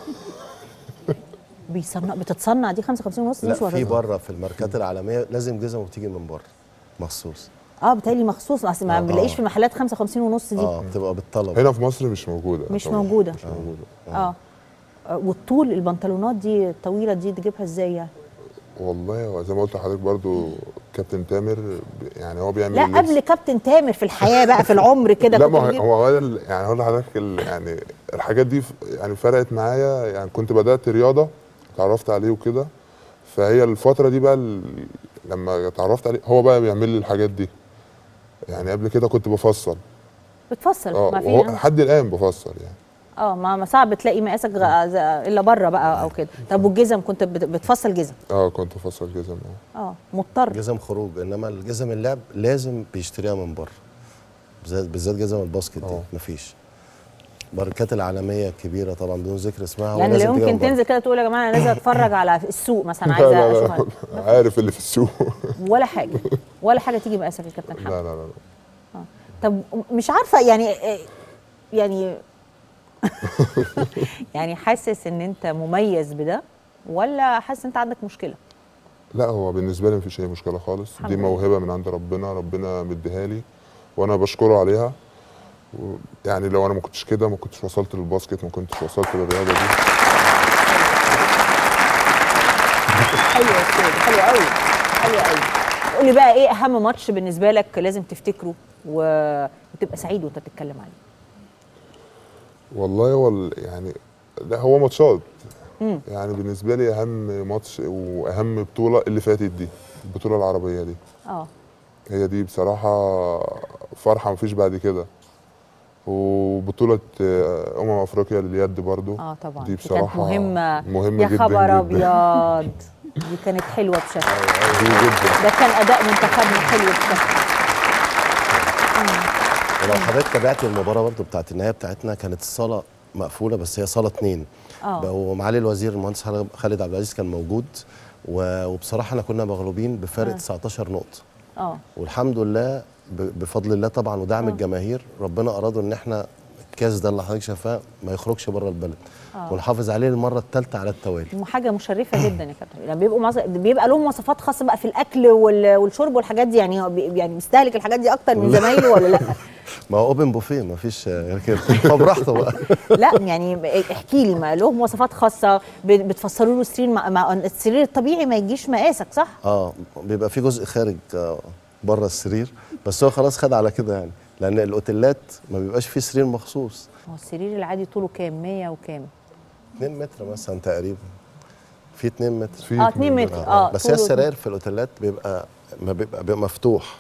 بيصنع بتتصنع دي 55 ونص دي لا مش في وردة. بره في الماركات العالميه لازم جزم وبتيجي من بره مخصوص اه بتهيألي مخصوص اصل ما آه. بنلاقيش في محلات 55 ونص دي اه بتبقى بالطلب هنا في مصر مش موجوده مش طبعاً. موجودة. مش موجوده اه آه، والطول البنطلونات دي الطويله دي تجيبها ازاي يعني والله هو زي ما قلت لحضرتك برضو كابتن تامر ب- يعني هو بيعمل لا اللبس. قبل كابتن تامر في الحياه بقى في العمر كده لا كنت ما هو بتجيب- هو هو ده ال- يعني هقول لحضرتك ال- يعني الحاجات دي ف- يعني فرقت معايا يعني كنت بدات رياضه اتعرفت عليه وكده فهي الفتره دي بقى ال- لما اتعرفت عليه هو بقى بيعمل لي الحاجات دي يعني قبل كده كنت بفصل بتفصل اه ما في وهو يعني. لحد الان بفصل يعني اه ما ما صعب تلاقي مقاسك غ- ز- الا بره بقى او كده طب والجزم كنت بت- بتفصل جزم اه كنت بفصل جزم اه اه مضطر جزم خروج انما الجزم اللعب لازم بيشتريها من بره بالذات بالذات جزم الباسكت دي مفيش ماركات العالميه كبيره طبعا بدون ذكر اسمها يعني ولازم لا تجيبها يمكن من بره. تنزل كده تقول يا جماعه انا نازل اتفرج على السوق مثلا لا عايزه لا اشوف لا عارف اللي في السوق ولا حاجه ولا حاجه تيجي مقاسك يا كابتن حمد لا لا لا طب مش عارفه يعني يعني يعني حاسس ان انت مميز بده ولا حاسس انت عندك مشكله لا هو بالنسبه لي مفيش اي مشكله خالص الحمد دي لله. موهبه من عند ربنا ربنا مديها لي وانا بشكره عليها و- يعني لو انا ما كنتش كده ما كنتش وصلت للباسكت ما كنتش وصلت للرياضه دي حلو يا استاذ حلو قوي حلو قوي قولي بقى ايه اهم ماتش بالنسبه لك لازم تفتكره و- وتبقى سعيد وانت بتتكلم عليه والله هو ال- يعني لا هو ماتشات مم. يعني بالنسبه لي اهم ماتش واهم بطوله اللي فاتت دي البطوله العربيه دي اه هي دي بصراحة فرحة مفيش بعد كده وبطولة آه، أمم أفريقيا لليد برضو اه طبعا دي كانت بصراحة مهمه مهمة يا جدا خبر جدا. ابيض دي كانت حلوه بشكل دي جدا ده كان اداء منتخبنا حلو بشكل ولو حضرتك تابعت المباراه برضو بتاعت النهايه بتاعتنا كانت الصاله مقفوله بس هي صاله اتنين اه ومعالي الوزير المهندس خالد عبد العزيز كان موجود و- وبصراحه احنا كنا مغلوبين بفارق آه. 19 نقطه اه والحمد لله ب- بفضل الله طبعا ودعم آه. الجماهير ربنا اراد ان احنا الكاس ده اللي حضرتك شايفاه ما يخرجش بره البلد آه. ونحافظ عليه المره الثالثه على التوالي حاجه مشرفه جدا يا كابتن يعني بيبقوا مص... بيبقى لهم مواصفات خاصه بقى في الاكل وال... والشرب والحاجات دي يعني هو بي... يعني بيستهلك الحاجات دي اكتر من لا. زمايله ولا لا ما هو اوبن بوفيه ما فيش غير كده فبراحته بقى لا يعني احكي لي ما لهم مواصفات خاصه ب- بتفسروا له السرير مع... مع السرير الطبيعي ما يجيش مقاسك صح اه بيبقى في جزء خارج آه، بره السرير بس هو خلاص خد على كده يعني لان الاوتيلات ما بيبقاش فيه سرير مخصوص هو السرير العادي طوله كام 100 وكام 2 متر مثلا تقريبا في 2 متر في اه 2 متر اه بس هي طوله- السراير في الاوتيلات بيبقى ما بيبقى, بيبقى مفتوح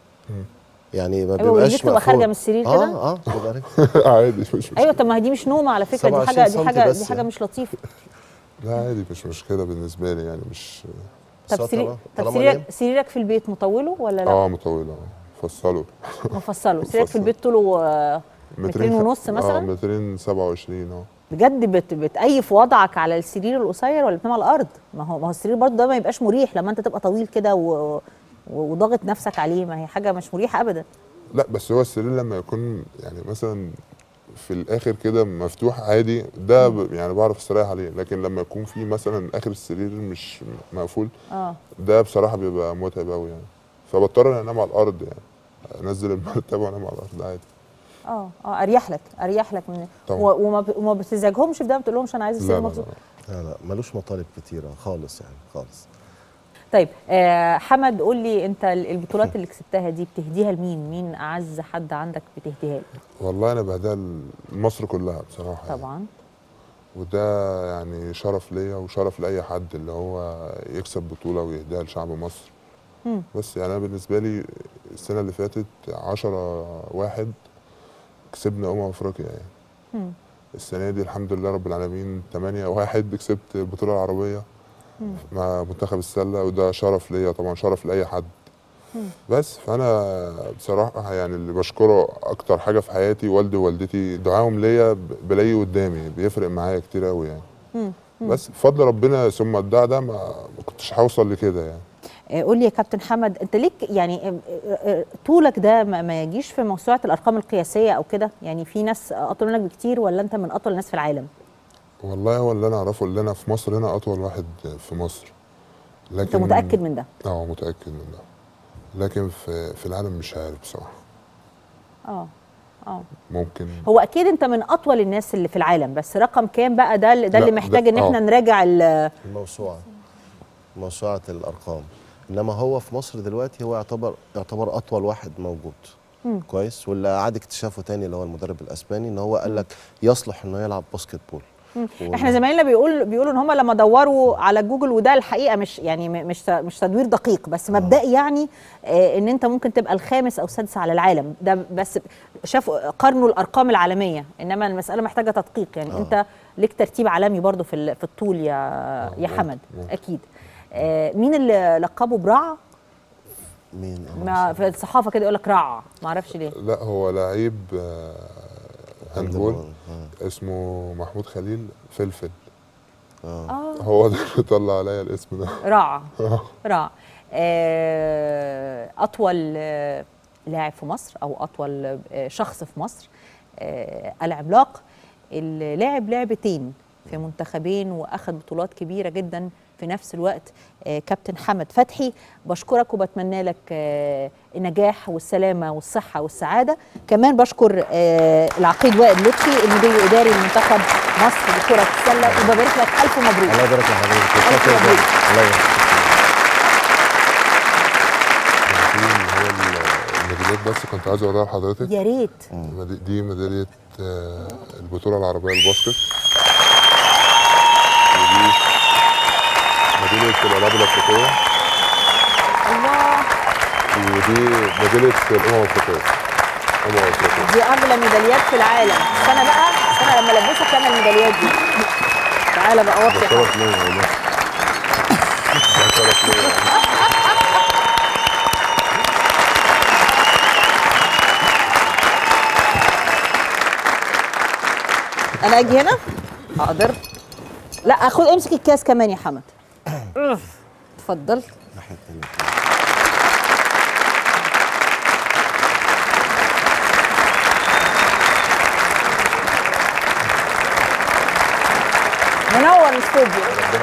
يعني ما أيوة، بيبقاش ورجليك تبقى مقفول. خارجة من السرير كده؟ اه اه بيبقى رجل. عادي مش مشكلة ايوه طب ما هي دي مش نومه على فكره دي 27 حاجه دي سنتي حاجه بس دي حاجه يعني. مش لطيفه لا عادي مش مشكلة بالنسبة لي يعني مش طب ساتر سرير بقى. طب طالما سريرك نام. سريرك في البيت مطوله ولا لا اه مطولة اه فصلوا مفصله سريرك في مفصل. البيت طوله آه، مترين خ- ونص مثلا اه مترين 27 اه بجد بت بتأيف وضعك على السرير القصير ولا بتنام على الارض ما هو ما هو السرير برضه ده ما يبقاش مريح لما انت تبقى طويل كده و... و- وضاغط نفسك عليه ما هي حاجه مش مريحه ابدا لا بس هو السرير لما يكون يعني مثلا في الاخر كده مفتوح عادي ده ب- يعني بعرف استريح عليه لكن لما يكون في مثلا اخر السرير مش مقفول اه ده بصراحه بيبقى متعب قوي يعني فبضطر ان انام على الارض يعني انزل المرتبه وانام على الارض عادي اه اه اريح لك اريح لك من طبعا. و- وما ب- وما بتزعجهمش في ده ما بتقولهمش انا عايز لا السرير لا, مخصوص لا. لا لا ملوش مطالب كتيره خالص يعني خالص طيب آه حمد قول لي انت ال- البطولات اللي كسبتها دي بتهديها لمين مين اعز حد عندك بتهديها له والله انا بهديها لمصر كلها بصراحه يعني. طبعا وده يعني شرف ليا وشرف لاي حد اللي هو يكسب بطوله ويهديها لشعب مصر مم. بس يعني انا بالنسبه لي السنه اللي فاتت 10 واحد كسبنا امم افريقيا يعني مم. السنه دي الحمد لله رب العالمين 8 واحد كسبت البطوله العربيه مم. مع منتخب السله وده شرف ليا طبعا شرف لاي حد مم. بس فانا بصراحه يعني اللي بشكره اكتر حاجه في حياتي والدي ووالدتي دعاهم ليا ب- بلاقي قدامي بيفرق معايا كتير قوي يعني مم. مم. بس بفضل ربنا ثم الدعاء ده ما ما كنتش هوصل لكده يعني آه، قول لي يا كابتن حمد انت ليك يعني آه، آه، آه، طولك ده ما ما يجيش في موسوعه الارقام القياسيه او كده يعني في ناس اطول منك بكتير ولا انت من اطول الناس في العالم والله هو اللي انا اعرفه اللي انا في مصر هنا اطول واحد في مصر لكن انت متاكد من ده اه متاكد من ده لكن في في العالم مش عارف بصراحه اه اه ممكن هو اكيد انت من اطول الناس اللي في العالم بس رقم كام بقى ده اللي- ده لا، اللي محتاج ده- ان احنا آه. نراجع ال- الموسوعه موسوعه الارقام انما هو في مصر دلوقتي هو يعتبر يعتبر اطول واحد موجود مم. كويس واللي عاد اكتشافه تاني اللي هو المدرب الاسباني ان هو قال لك يصلح انه يلعب باسكت بول مم. و- احنا زمايلنا بيقول بيقولوا ان هم لما دوروا على جوجل وده الحقيقه مش يعني م- مش مش تدوير دقيق بس مبدئي يعني آه ان انت ممكن تبقى الخامس او السادس على العالم ده بس شافوا قارنوا الارقام العالميه انما المساله محتاجه تدقيق يعني آه. انت ليك ترتيب عالمي برضو في ال- في الطول يا يا ممكن، حمد ممكن. اكيد آه مين اللي لقبه برع مين ما في الصحافه كده يقول لك رع ما اعرفش ليه لا هو لعيب آه، هاندبول آه. اسمه محمود خليل فلفل آه. اه هو ده اللي طلع عليا الاسم ده رع رع آه، اطول آه، لاعب في مصر او اطول آه، شخص في مصر آه، العملاق اللي لعب لعبتين في منتخبين واخد بطولات كبيره جدا في نفس الوقت آه، كابتن حمد فتحي بشكرك وبتمنى لك آه، النجاح والسلامه والصحه والسعاده كمان بشكر آه، العقيد وائل لطفي المدير الاداري لمنتخب مصر لكره السله وببارك لك الف مبروك الله يبارك لحضرتك ألف شكراً مبروك. جداً. الله يبارك دي اللي هو الميداليات بس كنت عايز اوريها لحضرتك يا ريت مد- دي ميداليه آه، البطوله العربيه للباسكت ودي ميداليه الالعاب الافريقيه الله ودي ميداليه الامم الافريقيه الامم الافريقيه دي اغلى ميداليات في العالم استنى بقى استنى لما البسك انا الميداليات دي تعالى بقى ده وطي حاجة. شرف ليا والله ده شرف ليا والله. انا اجي هنا اقدر لا خد امسك الكاس كمان يا حمد اتفضل الناحيه الثانيه منور الاستوديو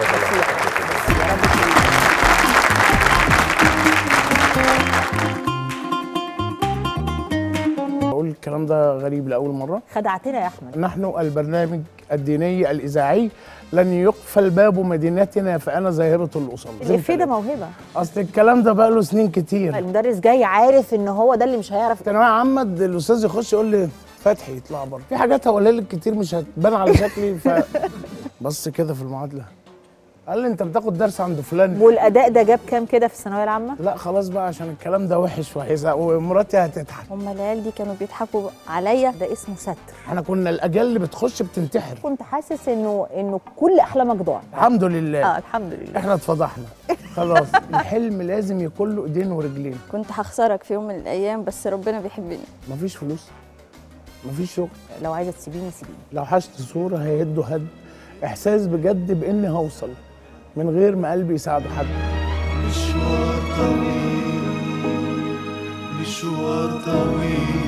بقول الكلام ده غريب لاول مره خدعتنا يا احمد نحن البرنامج الديني الاذاعي لن يقفل باب مدينتنا فانا ظاهره الاصول الافيه ده موهبه اصل الكلام ده بقى له سنين كتير المدرس جاي عارف ان هو ده اللي مش هيعرف ثانويه عامه الاستاذ يخش يقول لي فتحي يطلع بره في حاجات هقولها لك كتير مش هتبان على شكلي ف بص كده في المعادله قال لي انت بتاخد درس عند فلان والاداء ده جاب كام كده في الثانويه العامه لا خلاص بقى عشان الكلام ده وحش وهيزعق ومراتي هتضحك هم العيال دي كانوا بيضحكوا عليا ده اسمه ستر احنا كنا الاجيال اللي بتخش بتنتحر كنت حاسس انه انه كل احلامك ضاعت الحمد لله اه الحمد لله احنا اتفضحنا خلاص الحلم لازم يكون له ايدين ورجلين كنت هخسرك في يوم من الايام بس ربنا بيحبني مفيش فلوس مفيش شغل لو عايزه تسيبيني سيبيني لو حشت صوره هيهدوا هد احساس بجد باني هوصل من غير ما قلبي يساعده حد مشوار طويل مشوار طويل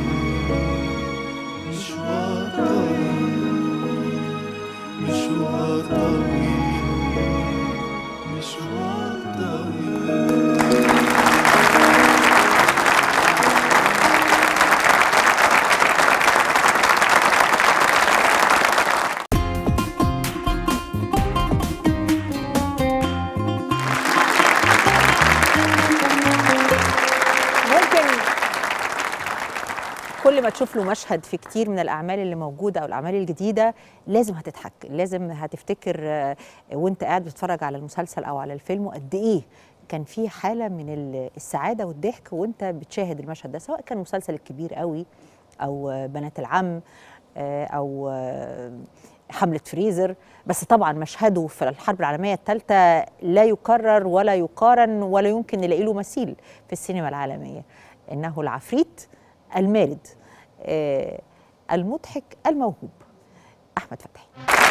مشوار طويل مشوار طويل مشوار طويل ممكن كل ما تشوف له مشهد في كتير من الاعمال اللي موجوده او الاعمال الجديده لازم هتضحك لازم هتفتكر آه، وانت قاعد بتتفرج على المسلسل او على الفيلم وقد ايه كان في حاله من ال- السعاده والضحك وانت بتشاهد المشهد ده سواء كان مسلسل الكبير قوي او آه، بنات العم آه، او آه، حملة فريزر بس طبعا مشهده في الحرب العالمية الثالثة لا يكرر ولا يقارن ولا يمكن نلاقي له مثيل في السينما العالمية إنه العفريت المارد آه، المضحك الموهوب أحمد فتحي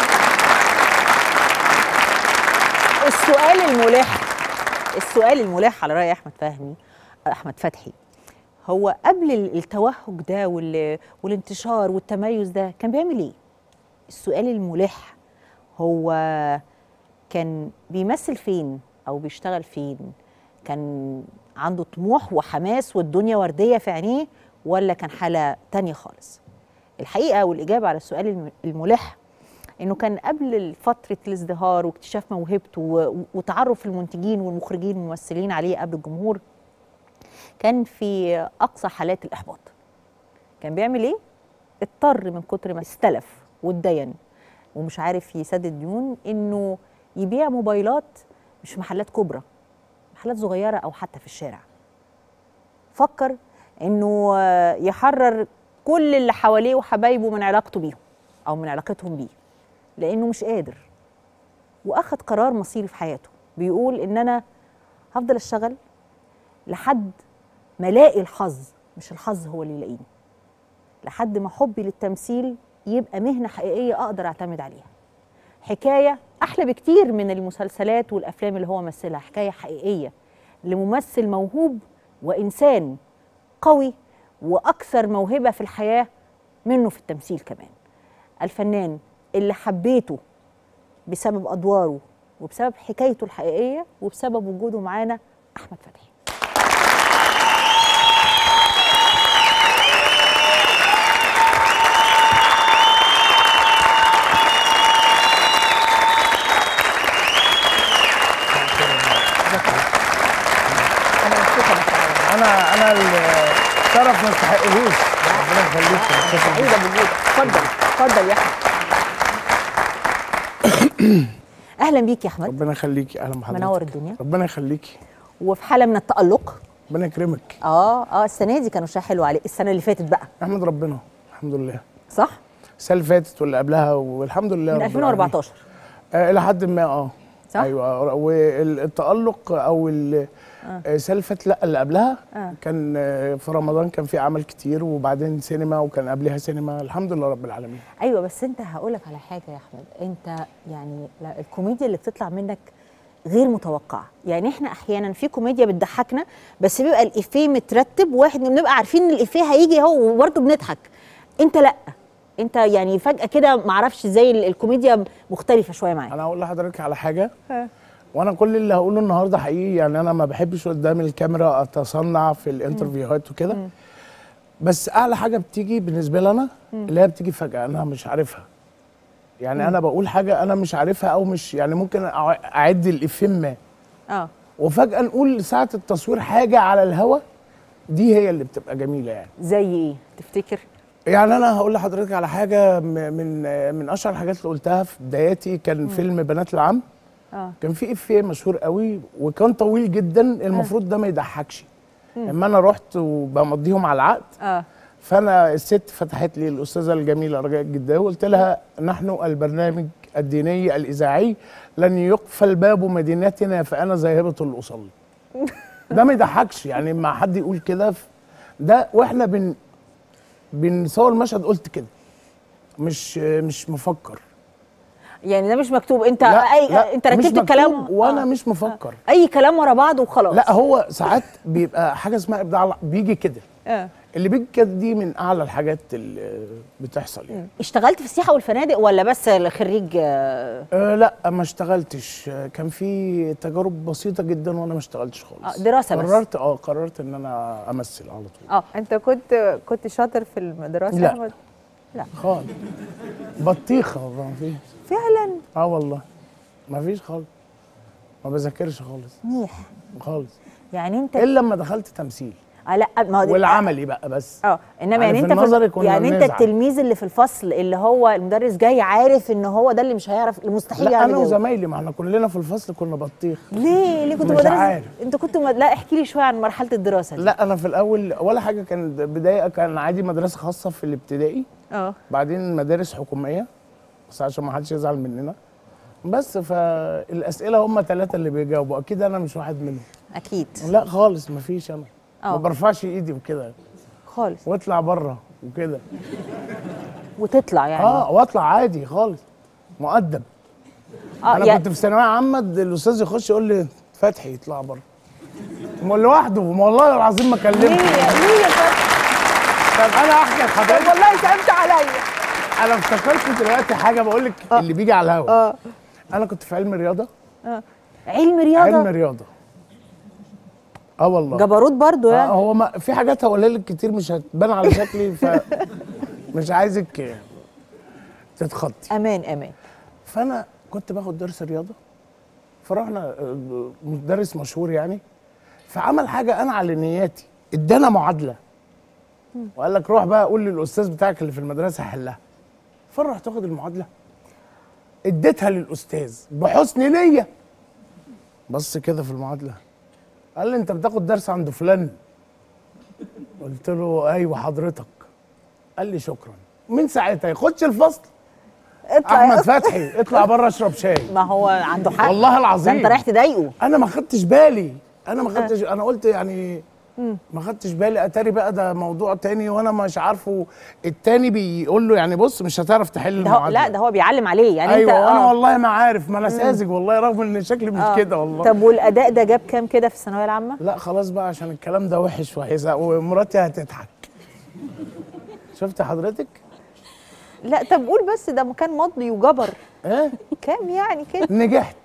السؤال الملح السؤال الملح على رأي أحمد فهمي أحمد فتحي هو قبل التوهج ده وال- والانتشار والتميز ده كان بيعمل ايه؟ السؤال الملح هو كان بيمثل فين او بيشتغل فين كان عنده طموح وحماس والدنيا ورديه في عينيه ولا كان حاله تانية خالص الحقيقه والاجابه على السؤال الم- الملح انه كان قبل فتره الازدهار واكتشاف موهبته و- وتعرف المنتجين والمخرجين والممثلين عليه قبل الجمهور كان في اقصى حالات الاحباط كان بيعمل ايه اضطر من كتر ما استلف واتدين ومش عارف يسدد ديون انه يبيع موبايلات مش في محلات كبرى محلات صغيره او حتى في الشارع فكر انه آه، يحرر كل اللي حواليه وحبايبه من علاقته بيهم او من علاقتهم بيه لانه مش قادر واخد قرار مصيري في حياته بيقول ان انا هفضل اشتغل لحد ما الاقي الحظ مش الحظ هو اللي يلاقيني لحد ما حبي للتمثيل يبقى مهنه حقيقيه اقدر اعتمد عليها حكايه احلى بكتير من المسلسلات والافلام اللي هو مثلها حكايه حقيقيه لممثل موهوب وانسان قوي واكثر موهبه في الحياه منه في التمثيل كمان الفنان اللي حبيته بسبب ادواره وبسبب حكايته الحقيقيه وبسبب وجوده معانا احمد فتحي انا مبسوطه بصراحه انا انا الشرف ما يستحقهوش ربنا يخليك سعيده بوجودك اتفضل اتفضل يا احمد اهلا بيك يا احمد ربنا يخليكي اهلا بحضرتك منور الدنيا ربنا يخليكي وفي حاله من التالق ربنا يكرمك اه اه السنه دي كانوا شاه حلو عليك السنه اللي فاتت بقى احمد ربنا الحمد لله صح السنه اللي فاتت واللي قبلها والحمد لله من رب 2014 العالمين. آه الى حد ما اه صح؟ ايوه والتالق او ال- آه. آه، السنه اللي فاتت لا اللي قبلها آه. كان آه، في رمضان كان في عمل كتير وبعدين سينما وكان قبلها سينما الحمد لله رب العالمين ايوه بس انت هقول لك على حاجه يا احمد انت يعني لا الكوميديا اللي بتطلع منك غير متوقعه يعني احنا احيانا في كوميديا بتضحكنا بس بيبقى الافيه مترتب واحد بنبقى عارفين ان الافيه هيجي اهو وبرضه بنضحك انت لا انت يعني فجاه كده معرفش ازاي ال- الكوميديا مختلفه شويه معاك انا هقول لحضرتك على حاجه وانا كل اللي هقوله النهارده حقيقي يعني انا ما بحبش قدام الكاميرا اتصنع في الانترفيوهات وكده بس اعلى حاجه بتيجي بالنسبه لي انا مم. اللي هي بتيجي فجاه انا مش عارفها يعني مم. انا بقول حاجه انا مش عارفها او مش يعني ممكن أع- اعد الافيه ما اه وفجاه نقول ساعه التصوير حاجه على الهوا دي هي اللي بتبقى جميله يعني زي ايه تفتكر يعني انا هقول لحضرتك على حاجه م- من من اشهر الحاجات اللي قلتها في بداياتي كان مم. فيلم بنات العم اه كان في افيه مشهور قوي وكان طويل جدا المفروض ده ما يضحكش مم. اما انا رحت وبمضيهم على العقد اه فانا الست فتحت لي الاستاذه الجميله رجاء الجداوي وقلت لها نحن البرنامج الديني الاذاعي لن يقفل باب مدينتنا فانا ذاهبه الاصلي ده ما يضحكش يعني ما حد يقول كده ف- ده واحنا بن بنصور المشهد قلت كده مش مش مفكر يعني ده مش مكتوب انت لا، اي لا، انت مش رتبت مكتوب الكلام وانا آه. مش مفكر اي كلام ورا بعض وخلاص لا هو ساعات بيبقى حاجه اسمها ابداع بيجي كده آه. اللي بيجي كده دي من اعلى الحاجات اللي بتحصل يعني اشتغلت في السياحه والفنادق ولا بس خريج آه، أه لا ما اشتغلتش آه، كان في تجارب بسيطه جدا وانا ما اشتغلتش خالص آه، دراسة بس. قررت اه قررت ان انا امثل على طول اه انت كنت كنت شاطر في المدرسه لا. يا احمد لا خالص بطيخه ما فيش فعلا اه والله ما فيش خالص ما بذاكرش خالص منيح خالص يعني انت الا لما دخلت تمثيل آه لا ما هو- والعملي بقى بس اه انما يعني يعني في انت في النظري كنا يعني انت بنزعل. التلميذ اللي في الفصل اللي هو المدرس جاي عارف ان هو ده اللي مش هيعرف المستحيل لا يعرف انا يجاوب. وزمايلي ما احنا كلنا في الفصل كنا بطيخ ليه ليه كنت مش مدرس عارف. انت كنت مد... لا احكي لي شويه عن مرحله الدراسه دي لا انا في الاول ولا حاجه كان بدايه كان عادي مدرسه خاصه في الابتدائي اه بعدين مدارس حكوميه بس عشان ما حدش يزعل مننا بس فالاسئله هم ثلاثه اللي بيجاوبوا اكيد انا مش واحد منهم اكيد لا خالص ما فيش انا ما اه برفعش ايدي وكده خالص واطلع بره وكده وتطلع يعني اه واطلع عادي خالص مؤدب اه انا يعني كنت في ثانويه عامه الاستاذ يخش يقول لي فتحي يطلع بره ما لوحده ما والله العظيم ما كلمته ليه ليه يا فتحي طب انا احكي لحضرتك والله سالت عليا انا افتكرت دلوقتي حاجه بقول لك اللي بيجي على الهوا اه انا كنت في علم رياضه اه علم رياضه علم رياضه اه والله جبروت برضو آه يعني هو ما في حاجات هقولها لك كتير مش هتبان على شكلي ف مش عايزك تتخطي امان امان فانا كنت باخد درس رياضه فرحنا آه، مدرس مشهور يعني فعمل حاجه انا على نياتي ادانا معادله وقال لك روح بقى قول للاستاذ بتاعك اللي في المدرسه حلها فرحت واخد المعادله اديتها للاستاذ بحسن نيه بص كده في المعادله قال لي انت بتاخد درس عند فلان قلت له ايوه حضرتك قال لي شكرا من ساعتها يخش الفصل اطلع احمد فتحي اطلع بره اشرب شاي ما هو عنده حق والله العظيم ده انت رايح تضايقه انا ما خدتش بالي انا ما خدتش انا قلت يعني ما خدتش بالي اتاري بقى ده موضوع تاني وانا مش عارفه التاني بيقول له يعني بص مش هتعرف تحل ده هو المعادله لا ده هو بيعلم عليه يعني ايوه انت وانا آه. والله ما عارف ما انا ساذج والله رغم ان شكلي مش آه. كده والله طب والاداء ده جاب كام كده في الثانويه العامه لا خلاص بقى عشان الكلام ده وحش وهيزعق ومراتي هتضحك شفت حضرتك لا طب قول بس ده كان مضي وجبر ايه كام يعني كده نجحت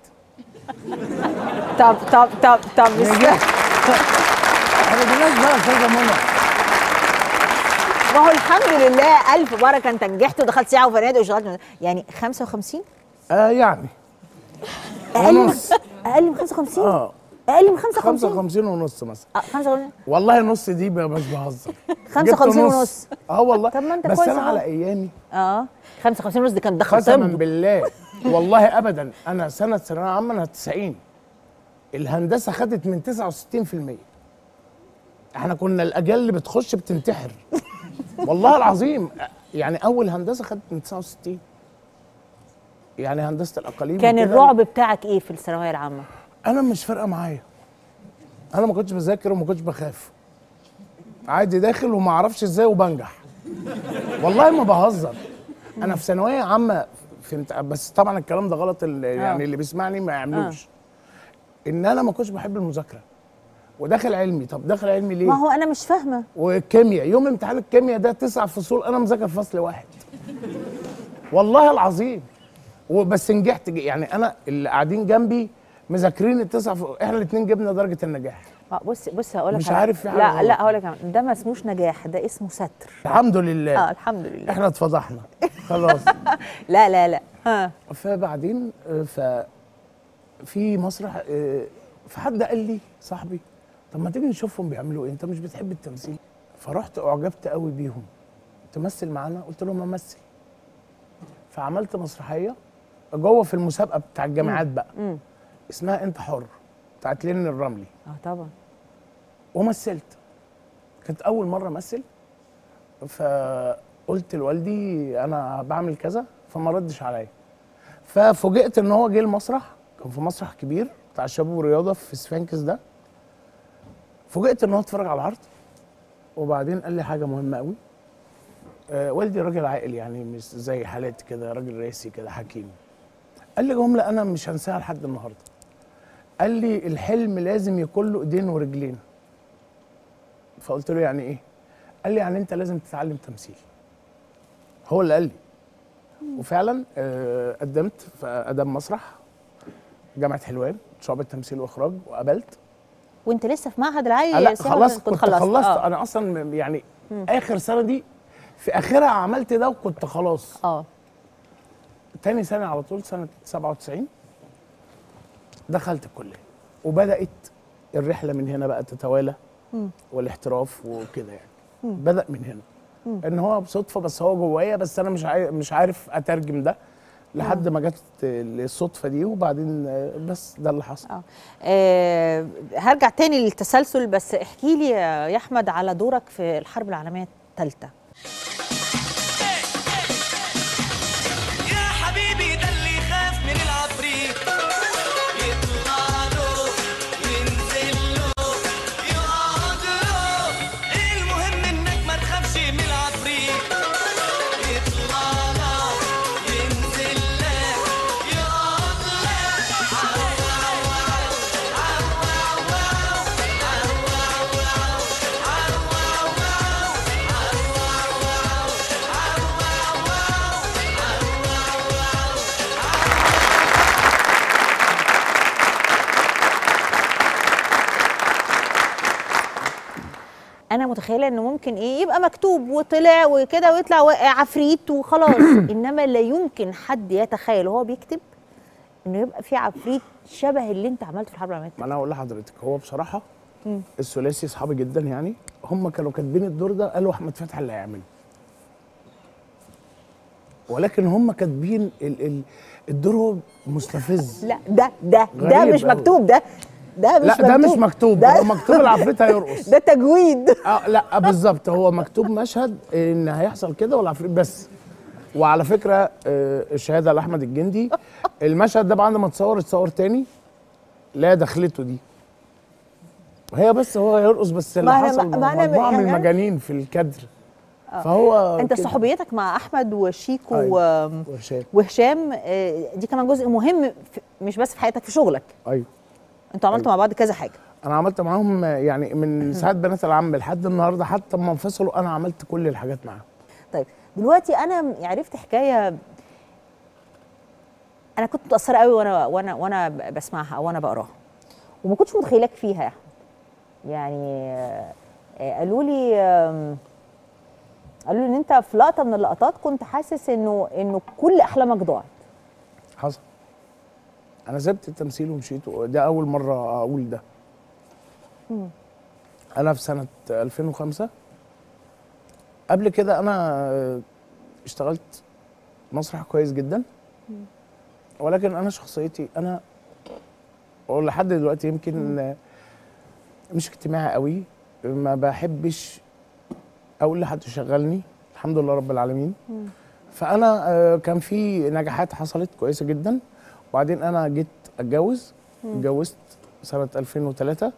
طب طب طب طب نجحت احنا بدناش بقى يا استاذه منى ما هو الحمد لله الف بركه انت نجحت ودخلت سياحه وفنادق واشتغلت يعني 55 آه يعني اقل من ونص. اقل من 55 اه اقل من 55 55 ونص مثلا اه 55 والله نص دي بقى مش بهزر 55 جبت ونص. اه والله طب ما انت بس كويس انا أهو. على ايامي اه 55 ونص دي كانت دخل قسما طب بالله والله ابدا انا سنه ثانويه عامه انا 90 الهندسه خدت من 69% احنا كنا الاجيال اللي بتخش بتنتحر والله العظيم يعني اول هندسه خدت من 69 يعني هندسه الاقاليم كان وكده. الرعب بتاعك ايه في الثانويه العامه انا مش فارقه معايا انا ما كنتش بذاكر وما كنتش بخاف عادي داخل وما اعرفش ازاي وبنجح والله ما بهزر انا في ثانويه عامه فهمت بس طبعا الكلام ده غلط اللي يعني اللي بيسمعني ما يعملوش ان انا ما كنتش بحب المذاكره وداخل علمي طب داخل علمي ليه ما هو انا مش فاهمه والكيمياء يوم امتحان الكيمياء ده تسع فصول انا مذاكر فصل واحد والله العظيم وبس نجحت يعني انا اللي قاعدين جنبي مذاكرين التسع ف... احنا الاثنين جبنا درجه النجاح آه، بص بص هقول لك مش على- عارف في حاجة لا غلط. لا هقول لك ده ما اسموش نجاح ده اسمه ستر الحمد لله اه الحمد لله احنا اتفضحنا خلاص لا لا لا ها فبعدين آه، ف في مسرح آه، فحد قال لي صاحبي طب ما تيجي نشوفهم بيعملوا ايه انت مش بتحب التمثيل فرحت اعجبت قوي بيهم تمثل معانا قلت لهم امثل فعملت مسرحيه جوه في المسابقه بتاع الجامعات بقى مم. اسمها انت حر بتاعت لين الرملي اه طبعا ومثلت كانت اول مره امثل فقلت لوالدي انا بعمل كذا فما ردش عليا ففوجئت ان هو جه المسرح كان في مسرح كبير بتاع الشباب والرياضه في سفنكس ده فوجئت ان هو اتفرج على العرض وبعدين قال لي حاجه مهمه قوي آه والدي راجل عاقل يعني مش زي حالاتي كده راجل راسي كده حكيم قال لي جمله انا مش هنساها لحد النهارده قال لي الحلم لازم يكون له ايدين ورجلين فقلت له يعني ايه قال لي يعني انت لازم تتعلم تمثيل هو اللي قال لي وفعلا آه، قدمت في اداب مسرح جامعه حلوان شعبة تمثيل واخراج وقبلت وانت لسه في معهد العالي آه، لا يا سيما خلاص كنت كنت خلصت خلصت آه. انا اصلا م- يعني مم. اخر سنه دي في اخرها عملت ده وكنت خلاص اه تاني سنه على طول سنه 97 دخلت الكليه وبدات الرحله من هنا بقى تتوالى مم. والاحتراف وكده يعني مم. بدا من هنا مم. ان هو بصدفه بس هو جوايا بس انا مش عارف مش عارف اترجم ده لحد ما جت الصدفه دي وبعدين آه، بس ده اللي حصل آه هرجع تاني للتسلسل بس احكي لي يا يا احمد على دورك في الحرب العالميه الثالثه يا حبيبي ده اللي يخاف من العفريت يطلع له ينزل له يقعد له المهم انك ما تخافش من العفريت يطلع له ينزل لك يقعد لك انا متخيله انه ممكن ايه يبقى مكتوب وطلع وكده ويطلع واقع عفريت وخلاص انما لا يمكن حد يتخيل وهو بيكتب انه يبقى في عفريت شبه اللي انت عملته في الحرب العالميه ما انا هقول لحضرتك هو بصراحه مم. الثلاثي اصحابي جدا يعني هم كانوا كاتبين الدور ده قالوا احمد فتحي اللي هيعمله ولكن هم كاتبين ال ال الدور هو مستفز لا ده ده ده غريب مش أوي. مكتوب ده ده مش لا مكتوب ده مش مكتوب ده- هو مكتوب العفريت هيرقص ده تجويد اه لا بالظبط هو مكتوب مشهد ان هيحصل كده والعفريت بس وعلى فكره آه، الشهاده لاحمد الجندي المشهد ده بعد ما اتصور اتصور تاني لا دخلته دي وهي بس هو يرقص بس اللي ما أنا- حصل ما أنا مجموعه من يعني- المجانين في الكادر آه. فهو انت كده. صحوبيتك مع احمد وشيكو أيوة. و- وهشام وهشام آه، دي كمان جزء مهم في مش بس في حياتك في شغلك ايوه انتوا عملتوا مع بعض كذا حاجه انا عملت معاهم يعني من ساعات بنات العم لحد النهارده حتى لما انفصلوا انا عملت كل الحاجات معاهم طيب دلوقتي انا عرفت حكايه انا كنت متاثره قوي وانا وانا وانا ب- بسمعها او وانا بقراها وما كنتش متخيلاك فيها يا احمد يعني آه، آه، قالوا لي آم، قالوا لي ان انت في لقطه من اللقطات كنت حاسس انه انه كل احلامك ضاعت حصل انا سبت التمثيل ومشيت ده اول مره اقول ده انا في سنه 2005 قبل كده انا اشتغلت مسرح كويس جدا ولكن انا شخصيتي انا ولحد دلوقتي يمكن مش اجتماعي قوي ما بحبش اقول لحد شغلني الحمد لله رب العالمين فانا آه، كان في نجاحات حصلت كويسه جدا وبعدين انا جيت اتجوز مم. اتجوزت سنه 2003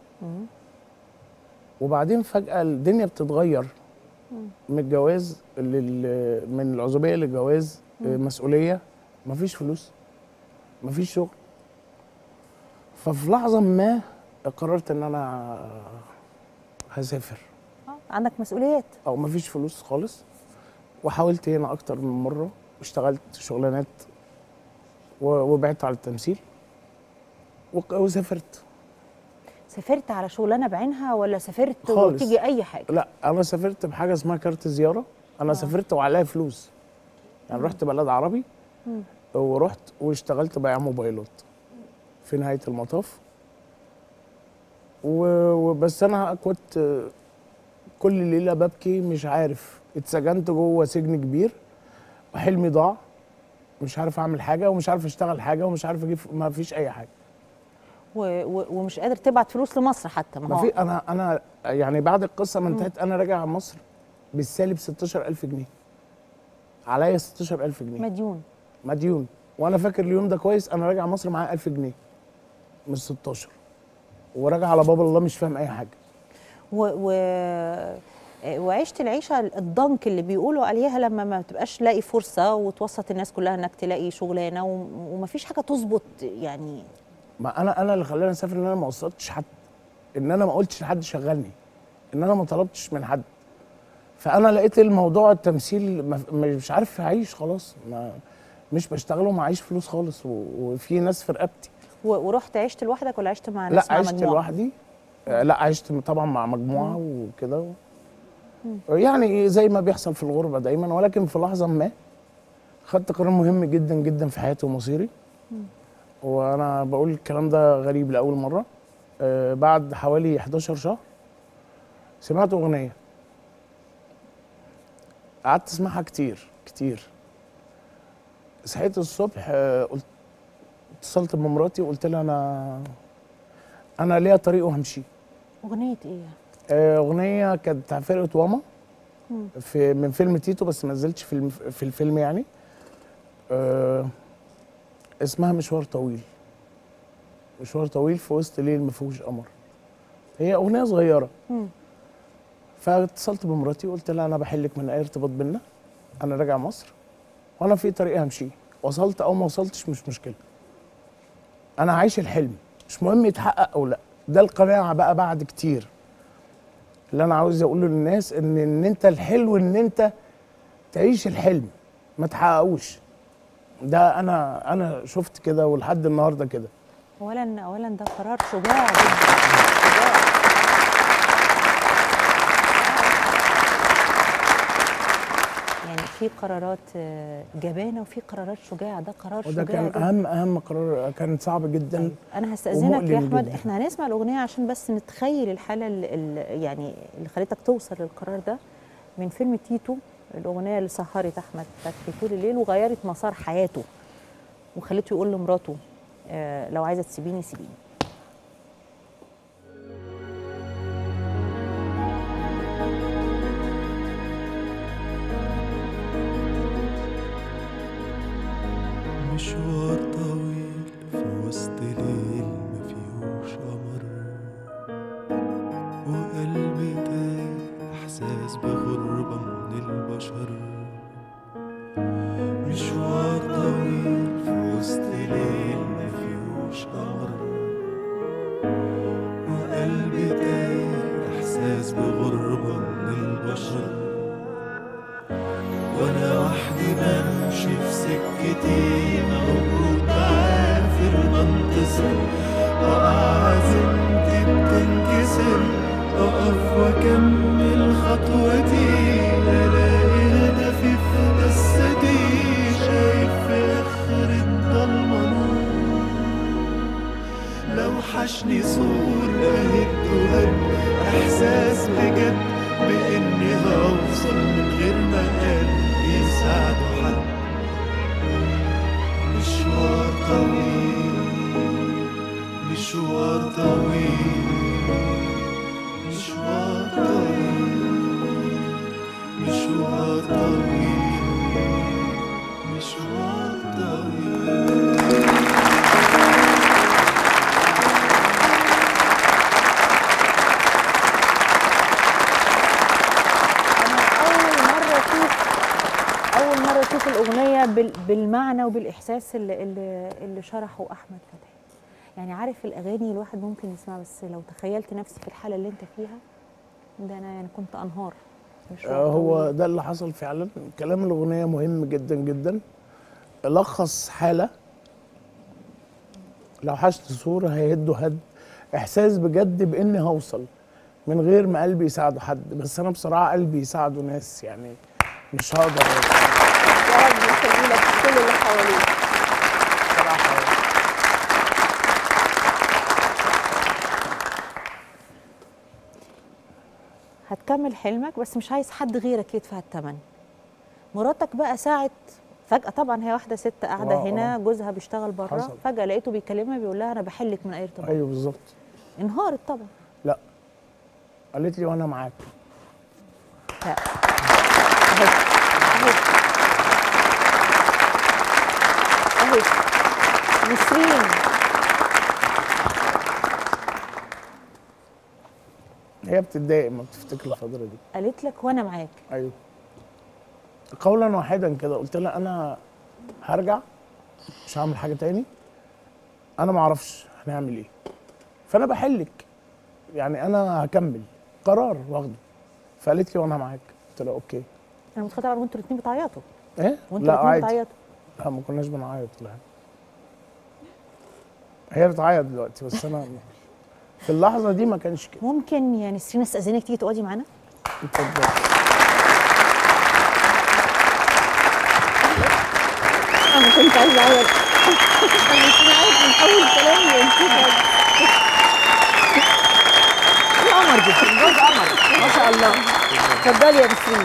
وبعدين فجاه الدنيا بتتغير من الجواز لل... من العزوبيه للجواز آه، مسؤوليه مفيش فلوس مفيش شغل ففي لحظه ما قررت ان انا هسافر آه، عندك مسؤوليات او مفيش فلوس خالص وحاولت هنا اكتر من مره واشتغلت شغلانات و- وبعدت على التمثيل وك- وسافرت سافرت على شغلانه بعينها ولا سافرت خالص. وتيجي اي حاجه لا انا سافرت بحاجه اسمها كارت زياره انا آه. سافرت وعليها فلوس يعني رحت بلد عربي مم. ورحت واشتغلت بياع موبايلات في نهايه المطاف و- وبس انا كنت كل ليله ببكي مش عارف اتسجنت جوه سجن كبير وحلمي ضاع مش عارف اعمل حاجه ومش عارف اشتغل حاجه ومش عارف اجيب ما فيش اي حاجه و... و... ومش قادر تبعت فلوس لمصر حتى ما ما هو في انا انا يعني بعد القصه ما انتهت انا راجع مصر بالسالب 16000 جنيه عليا 16000 جنيه مديون مديون وانا فاكر اليوم ده كويس انا راجع مصر معايا 1000 جنيه مش 16 وراجع على باب الله مش فاهم اي حاجه و... و... وعشت العيشه الضنك اللي بيقولوا عليها لما ما تبقاش لاقي فرصه وتوسط الناس كلها انك تلاقي شغلانه و... ومفيش حاجه تظبط يعني ما انا انا اللي خلاني اسافر ان انا ما وصلتش حد ان انا ما قلتش لحد شغلني ان انا ما طلبتش من حد فانا لقيت الموضوع التمثيل ما- مش عارف اعيش خلاص ما مش بشتغل ومعيش فلوس خالص و- وفي ناس في رقبتي و... ورحت عشت لوحدك ولا عشت مع لا ناس مع عشت مجموعة؟ لوحدي آه، لا عشت طبعا مع مجموعه وكده يعني زي ما بيحصل في الغربه دايما ولكن في لحظه ما خدت قرار مهم جدا جدا في حياتي ومصيري وانا بقول الكلام ده غريب لاول مره آه، بعد حوالي 11 شهر سمعت اغنيه قعدت اسمعها كتير كتير صحيت الصبح آه، قلت اتصلت بمراتي وقلت لها انا انا ليا طريق وهمشي اغنيه ايه آه، اغنيه كانت بتاع فرقه واما مم. في من فيلم تيتو بس ما نزلتش في الم- في الفيلم يعني آه اسمها مشوار طويل مشوار طويل في وسط ليل ما فيهوش قمر هي اغنيه صغيره مم. فاتصلت بمراتي وقلت لها انا بحلك من اي ارتباط بينا انا راجع مصر وانا في طريق همشي وصلت او ما وصلتش مش مشكله انا عايش الحلم مش مهم يتحقق او لا ده القناعه بقى بعد كتير اللي انا عاوز اقوله للناس ان ان انت الحلو ان انت تعيش الحلم ما تحققوش ده انا انا شفت كده ولحد النهارده كده اولا اولا ده قرار شجاع جدا يعني في قرارات آه، جبانه وفي قرارات شجاعه ده قرار وده شجاع كان جدا. اهم اهم قرار كان صعب جدا انا هستاذنك يا ومؤلم احمد جداً. احنا هنسمع الاغنيه عشان بس نتخيل الحاله اللي يعني اللي خلتك توصل للقرار ده من فيلم تيتو الاغنيه اللي سهرت احمد فتحي طول الليل وغيرت مسار حياته وخلته يقول لمراته آه لو عايزه تسيبيني سيبيني مشوار طويل في وسط ليل ما فيهوش قمر وقلبي تايه احساس بغربة من البشر مشوار طويل في وسط ليل ما فيهوش قمر وقلبي تايه احساس بغربة من البشر وانا وحدي بمشي في سكتي موجود عافر بنتصر وقع عزيمتي بتنكسر اقف واكمل خطوتي الاقي هدفي في قصتي شايف في اخر الضلمه نور لو حشني صور اهد وهد احساس بجد باني هوصل من غير ما قلبي يساعده حد مشوار طويل مشوار طويل مشوار اشوف الاغنيه بال- بالمعنى وبالاحساس اللي اللي, اللي شرحه احمد فتحي يعني عارف الاغاني الواحد ممكن يسمعها بس لو تخيلت نفسي في الحاله اللي انت فيها ده انا يعني كنت انهار مشوار آه، هو طويل. ده اللي حصل فعلا كلام الاغنيه مهم جدا جدا لخص حاله لو حشت صوره هيهدوا هد احساس بجد باني هوصل من غير ما قلبي يساعده حد بس انا بصراحه قلبي يساعده ناس يعني مش هقدر يا رب يخلي لك كل اللي حواليك هتكمل حلمك بس مش عايز حد غيرك يدفع الثمن مراتك بقى ساعة فجأة طبعا هي واحدة ست قاعدة آه، هنا آه. جوزها بيشتغل بره حصل. فجأة لقيته بيكلمها بيقول لها أنا بحلك من أي ارتباط ايوه بالظبط انهارت طبعا لا قالت لي وانا معاك لا اهي اهي اهي نسرين هي بتتضايق ما بتفتكر الفتره دي قالت لك وأنا معاك ايوه قولا واحدا كده قلت لها انا هرجع مش هعمل حاجه تاني انا ما اعرفش هنعمل ايه فانا بحلك يعني انا هكمل قرار واخده فقالت لي وانا معاك قلت لها اوكي أنا متخيلة طبعا وأنتوا الاتنين بتعيطوا ايه وأنتوا لا الاتنين عادي بتعيطوا لا ما كناش بنعيط لا هي بتعيط دلوقتي بس انا في اللحظه دي ما كانش كده ممكن يا نسرين استأذنك تيجي تقعدي معانا؟ اتفضل انا كنت عايزه اعيط انا مش عارف من اول كلام ونسيت ايه قمر دي جوز قمر ما شاء الله اتفضلي يا نسرين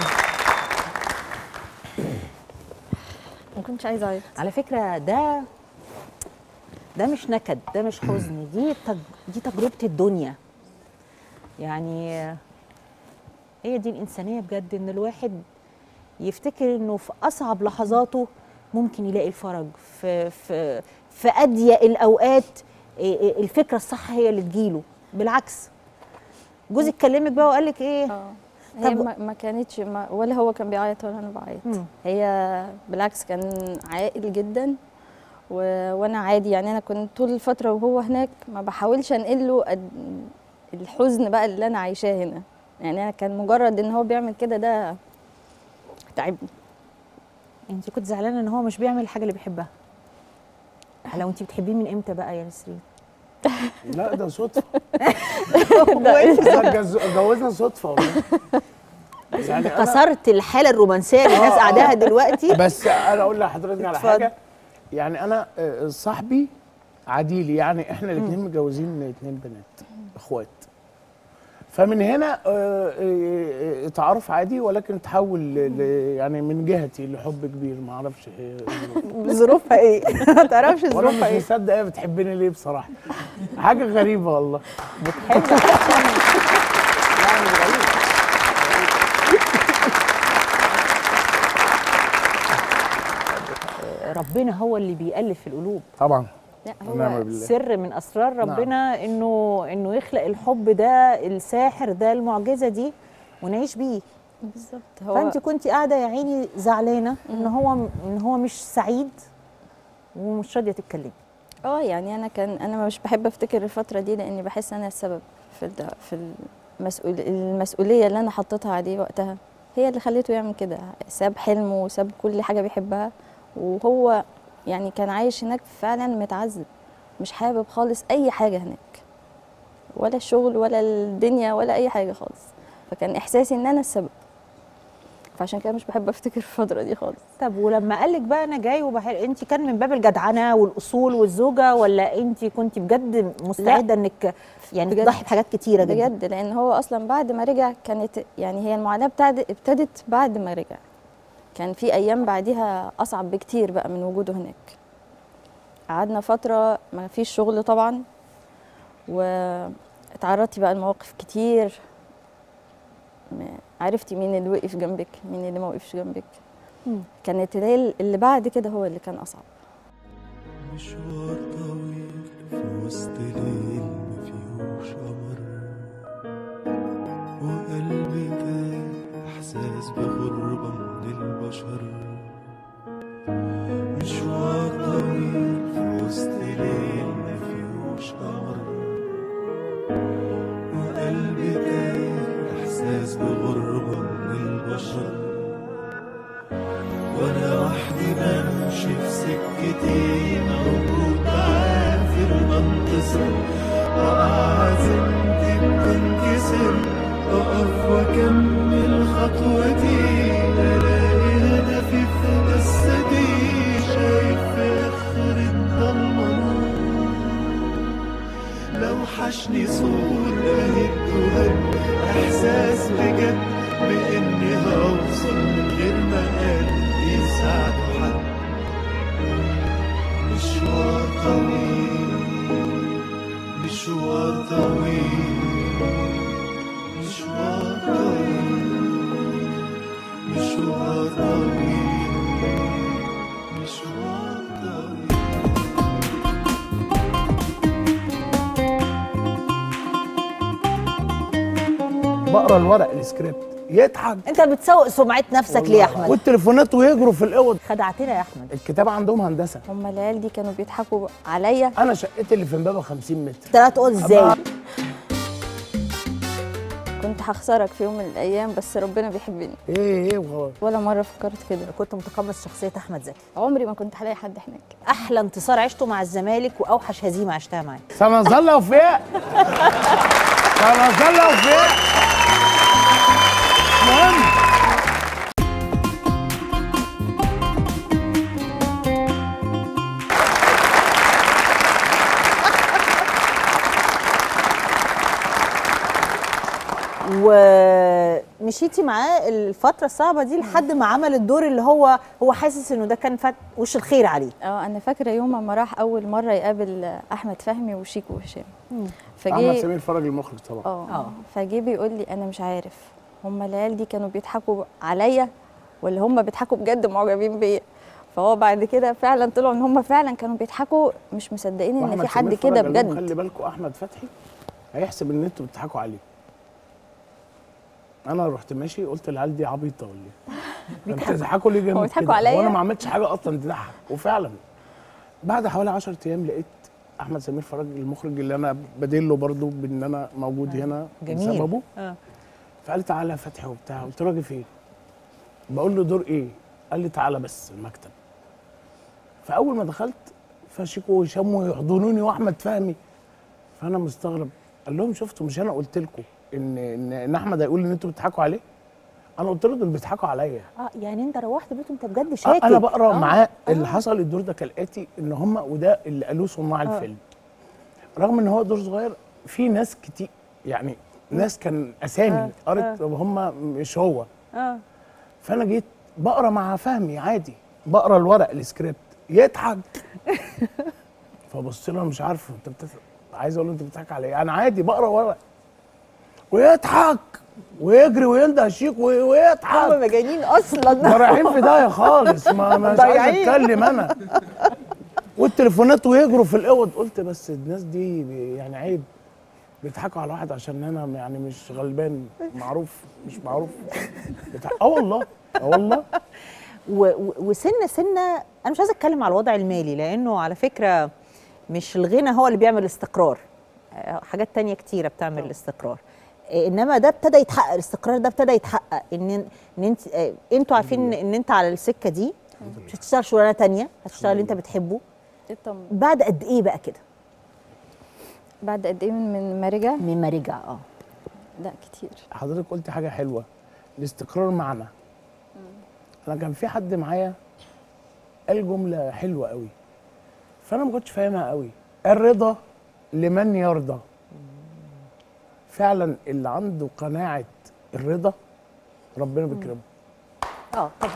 ما كنتش عايزه اعيط على فكرة ده ده مش نكد ده مش حزن دي تج... دي تجربة الدنيا يعني هي دي الإنسانية بجد إن الواحد يفتكر إنه في أصعب لحظاته ممكن يلاقي الفرج في في في أضيق الأوقات إيه إيه الفكرة الصح هي اللي تجيله بالعكس جوزك كلمك بقى وقال لك إيه؟ هي طب- ما, ما كانتش ما ولا هو كان بيعيط ولا انا بعيط مم. هي بالعكس كان عاقل جدا و... وانا عادي يعني انا كنت طول الفتره وهو هناك ما بحاولش انقل له قد... الحزن بقى اللي انا عايشاه هنا يعني انا كان مجرد ان هو بيعمل كده ده تعبني انت كنت زعلانه ان هو مش بيعمل الحاجه اللي بيحبها لو انت بتحبيه من امتى بقى يا نسرين لا ده صدفه ده لا، جز- جوزنا صدفه والله يعني أنا- كسرت الحاله الرومانسيه اللي الناس آه، آه. قاعداها دلوقتي بس انا اقول لحضرتك على اتفضل. حاجه يعني انا آه، صاحبي عديلي يعني احنا الاثنين متجوزين اثنين بنات اخوات فمن هنا آه، آه، آه، تعارف عادي ولكن تحول ل- ل- يعني من جهتي لحب كبير ما اعرفش هي ظروفها ايه ما تعرفش وانا ظروفها مش ايه مصدق هي بتحبني ليه بصراحه حاجه غريبه والله بتحب عشان لا مش غريب ربنا هو اللي بيألف القلوب طبعا لا ونعم هو بالله سر من اسرار ربنا انه انه يخلق الحب ده الساحر ده المعجزه دي ونعيش بيه بالظبط هو فانت كنت قاعده يا عيني زعلانه ان هو ان هو مش سعيد ومش راضيه تتكلمي اه يعني انا كان انا مش بحب افتكر الفتره دي لاني بحس انا السبب في الد- في المسؤول المسؤوليه اللي انا حطيتها عليه وقتها هي اللي خليته يعمل كده ساب حلمه وساب كل حاجه بيحبها وهو يعني كان عايش هناك فعلا متعذب مش حابب خالص اي حاجه هناك ولا الشغل ولا الدنيا ولا اي حاجه خالص فكان احساسي ان انا السبب فعشان كده مش بحب افتكر الفتره دي خالص طب ولما قال لك بقى انا جاي وبحل انت كان من باب الجدعنه والاصول والزوجه ولا انت كنت بجد مستعده انك يعني بجد. تضحي بحاجات كتيره جدا بجد لان هو اصلا بعد ما رجع كانت يعني هي المعاناه بتاعت ابتدت بعد ما رجع كان في ايام بعديها اصعب بكتير بقى من وجوده هناك قعدنا فتره ما فيش شغل طبعا واتعرضتي بقى لمواقف كتير م- عرفتي مين اللي وقف جنبك مين اللي ما وقفش جنبك مم. كانت الليل اللي بعد كده هو اللي كان اصعب مشوار طويل في وسط ليل ما فيهوش قمر وقلبي تاه احساس بغربة من البشر مشوار طويل في وسط ليل ما فيهوش قمر وقلبي تايه إحساس بغربة من البشر وأنا وحدي بمشي في سكتي موجود عافر بنتصر وقع عزيمتي بتنكسر أقف وأكمل خطوتي ألاقي هدفي في قصتي شايف في آخر الضلمة نور لو حشني صور أهد وهد إحساس بجد بإني هوصل من غير ما قلبي يساعده حد مشوار طويل مشوار طويل مشوار طويل مشوار طويل مشوار طويل بقرا الورق السكريبت يضحك انت بتسوق سمعه نفسك ليه يا احمد والتليفونات ويجروا في الاوض خدعتنا يا احمد الكتاب عندهم هندسه هم العيال دي كانوا بيضحكوا عليا انا شقتي اللي في امبابه 50 متر ثلاث اوض ازاي كنت هخسرك في يوم من الايام بس ربنا بيحبني ايه ايه وغلط ولا مره فكرت كده كنت متقمص شخصيه احمد زكي عمري ما كنت هلاقي حد هناك احلى انتصار عشته مع الزمالك واوحش هزيمه عشتها معاه سنظل وفاء سنظل وفاء مهم ومشيتي معاه الفتره الصعبه دي لحد ما عمل الدور اللي هو هو حاسس انه ده كان فات وش الخير عليه اه انا فاكره يوم ما راح اول مره يقابل احمد فهمي وشيكو وهشام احمد سمير فرج المخرج طبعا اه فجه بيقول لي انا مش عارف هم العيال دي كانوا بيضحكوا عليا ولا هم بيضحكوا بجد معجبين بيا فهو بعد كده فعلا طلعوا ان هم فعلا كانوا بيضحكوا مش مصدقين ان وأحمد في حد سمير كده فرج قال لهم بجد خلي بالكم احمد فتحي هيحسب ان انتوا بتضحكوا عليه انا رحت ماشي قلت العيال دي عبيطه ولا ايه انتوا بتضحكوا ليه هو جامد بيضحكوا كده عليا؟ وانا ما عملتش حاجه اصلا تضحك وفعلا بعد حوالي 10 ايام لقيت احمد سمير فرج المخرج اللي انا بدله برضو بان انا موجود هنا جميل بسببه اه فقال لي تعالى يا فتحي وبتاع قلت له اجي فين؟ بقول له دور ايه؟ قال لي تعالى بس المكتب فاول ما دخلت فشيكو وهشام يحضنوني واحمد فهمي فانا مستغرب قال لهم شفتوا مش انا قلت لكم ان ان, إن احمد هيقول ان انتوا بتضحكوا عليه؟ انا قلت له دول بيضحكوا عليا اه يعني انت روحت بيته انت بجد آه شاكك انا بقرا آه. معاه اللي حصل الدور ده كالاتي ان هم وده اللي قالوه صناع الفيلم رغم ان هو دور صغير في ناس كتير يعني ناس كان اسامي آه، قرت هم مش هو اه فانا جيت بقرا مع فهمي عادي بقرا الورق السكريبت يضحك فبص له مش عارف انت بتضحك عايز اقول له انت بتضحك على ايه انا عادي بقرا ورق ويضحك ويجري وينده شيك وي- هم ويضحك مجانين اصلا ده رايحين في داهيه خالص ما مش عايز ضايعين. اتكلم انا والتليفونات ويجروا في الاوض قلت بس الناس دي بي- يعني عيب بيضحكوا على واحد عشان انا يعني مش غلبان معروف مش معروف بيضحك- اه والله اه والله و- و- وسنه سنه انا مش عايزه اتكلم على الوضع المالي لانه على فكره مش الغنى هو اللي بيعمل استقرار آه، حاجات تانية كتيره بتعمل الاستقرار آه، انما ده ابتدى يتحقق الاستقرار ده ابتدى يتحقق ان ان انت آه، انتوا عارفين ان انت على السكه دي مش هتشتغل شغلانه تانية هتشتغل اللي انت بتحبه اطمن بعد قد ايه بقى كده بعد قد ايه من من ما رجع من ما رجع اه لا كتير حضرتك قلت حاجه حلوه الاستقرار معنا انا كان في حد معايا قال جمله حلوه قوي فانا ما كنتش فاهمها قوي الرضا لمن يرضى فعلا اللي عنده قناعه الرضا ربنا بيكرمه اه طبعا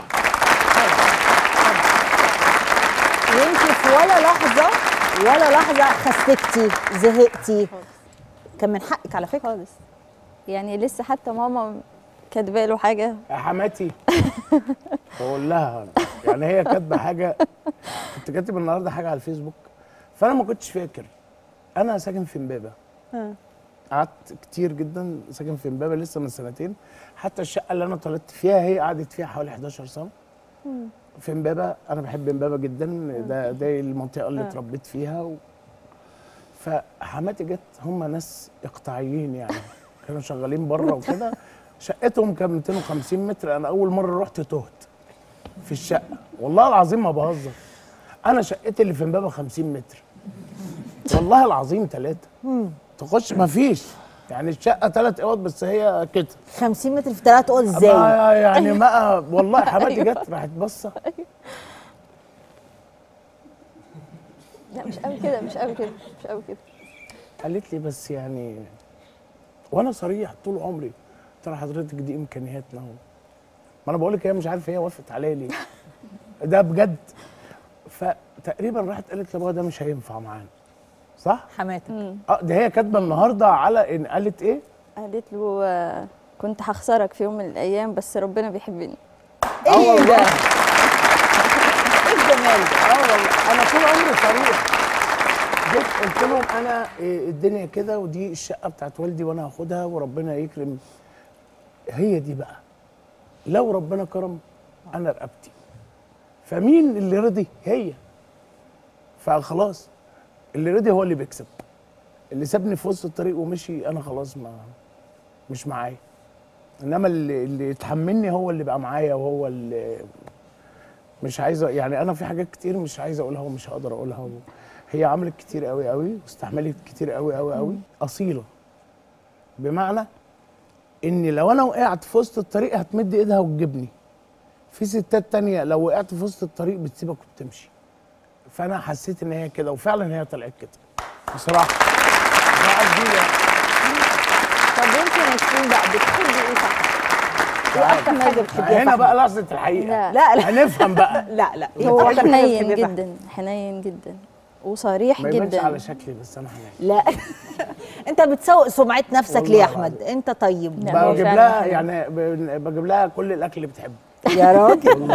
وانت في ولا لحظه ولا لحظه خستكتي زهقتي كان من حقك على فكره خالص يعني لسه حتى ماما كاتبه له حاجه يا حماتي بقول لها يعني هي كاتبه حاجه كنت كاتب النهارده حاجه على الفيسبوك فانا ما كنتش فاكر انا ساكن في امبابه آه. قعدت كتير جدا ساكن في امبابه لسه من سنتين حتى الشقه اللي انا اتولدت فيها هي قعدت فيها حوالي 11 سنه في امبابه انا بحب امبابه جدا ده ده المنطقه اللي آه. اتربيت فيها و... فحماتي جت هم ناس اقطاعيين يعني كانوا شغالين بره وكده شقتهم كان 250 متر انا اول مره رحت تهت في الشقه والله العظيم ما بهزر انا شقتي اللي في امبابه 50 متر والله العظيم ثلاثه تخش ما فيش يعني الشقه ثلاث اوض بس هي كده 50 متر في ثلاث اوض ازاي؟ ما يعني ما والله حماتي جت راحت بصه لا مش قوي كده مش قوي كده مش قوي كده قالت لي بس يعني وانا صريح طول عمري قلت لها حضرتك دي امكانياتنا اهو ما انا بقول لك هي مش عارف هي وافقت عليا ليه ده بجد فتقريبا راحت قالت لابوها ده مش هينفع معانا صح؟ حماتك اه ده هي كاتبه النهارده على ان قالت ايه؟ قالت له آه، كنت هخسرك في يوم من الايام بس ربنا بيحبني ايه ده؟ ايه الجمال ده؟ اه والله انا طول عمري صريح جيت قلت لهم انا إيه الدنيا كده ودي الشقه بتاعت والدي وانا هاخدها وربنا يكرم هي دي بقى لو ربنا كرم انا رقبتي فمين اللي رضي هي فخلاص اللي رضي هو اللي بيكسب اللي سابني في وسط الطريق ومشي انا خلاص ما مش معايا انما اللي اللي يتحملني هو اللي بقى معايا وهو اللي مش عايزه يعني انا في حاجات كتير مش عايزه اقولها ومش هقدر اقولها و... هي عملت كتير قوي قوي واستحملت كتير قوي قوي قوي اصيله بمعنى ان لو انا وقعت في وسط الطريق هتمد ايدها وتجيبني في ستات تانية لو وقعت في وسط الطريق بتسيبك وبتمشي فانا حسيت ان هي كده وفعلا هي طلعت كده بصراحه ده قصدي يعني. طب وانت يا نسرين بقى بتحبي ايه صح؟ ايه اكتر حاجه بتحبيها هنا في بقى أحمد؟ لحظه الحقيقه لا لا لا هنفهم بقى لا لا هو إيه أكتر حاجة حنين بتحبيها في أحمد؟ جدا حنين جدا وصريح ما يبانش جدا على شكلي بس انا حنين لا انت بتسوق سمعه نفسك والله ليه يا العظيم. احمد انت طيب لا، هو بجيب فعلا لها حنين. يعني ب- بجيب لها كل الاكل اللي بتحبه يا راجل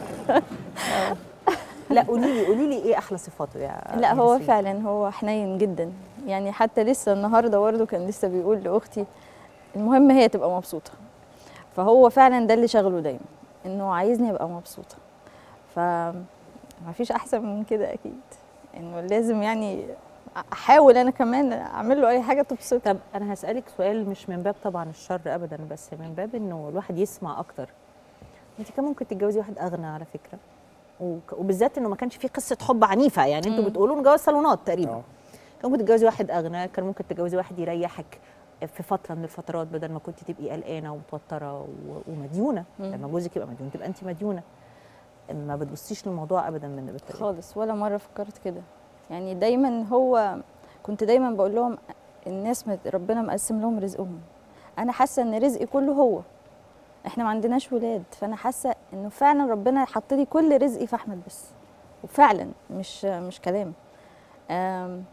لا قولي لي قولي لي ايه احلى صفاته يا لا هو نسرين؟ فعلا هو حنين جدا يعني حتى لسه النهارده برضه كان لسه بيقول لاختي المهم هي تبقى مبسوطه فهو فعلا ده اللي شغله دايما انه عايزني ابقى مبسوطه ف ما فيش احسن من كده اكيد انه لازم يعني احاول انا كمان اعمل له اي حاجه تبسطه طب انا هسالك سؤال مش من باب طبعا الشر ابدا بس من باب انه الواحد يسمع اكتر انت كان ممكن تتجوزي واحد اغنى على فكره وك- وبالذات انه ما كانش في قصه حب عنيفه يعني انتوا مم. بتقولوا إنه جواز صالونات تقريبا آه. كان ممكن تتجوزي واحد اغنى كان ممكن تتجوزي واحد يريحك في فتره من الفترات بدل ما كنت تبقي قلقانه ومتوتره و- ومديونه مم. لما جوزك يبقى مديون تبقى انت مديونه ما بتبصيش للموضوع ابدا من بالطريقه خالص ولا مره فكرت كده يعني دايما هو كنت دايما بقول لهم الناس مت- ربنا مقسم لهم رزقهم انا حاسه ان رزقي كله هو احنا ما عندناش ولاد فانا حاسه انه فعلا ربنا حط لي كل رزقي في احمد بس وفعلا مش مش كلام آم،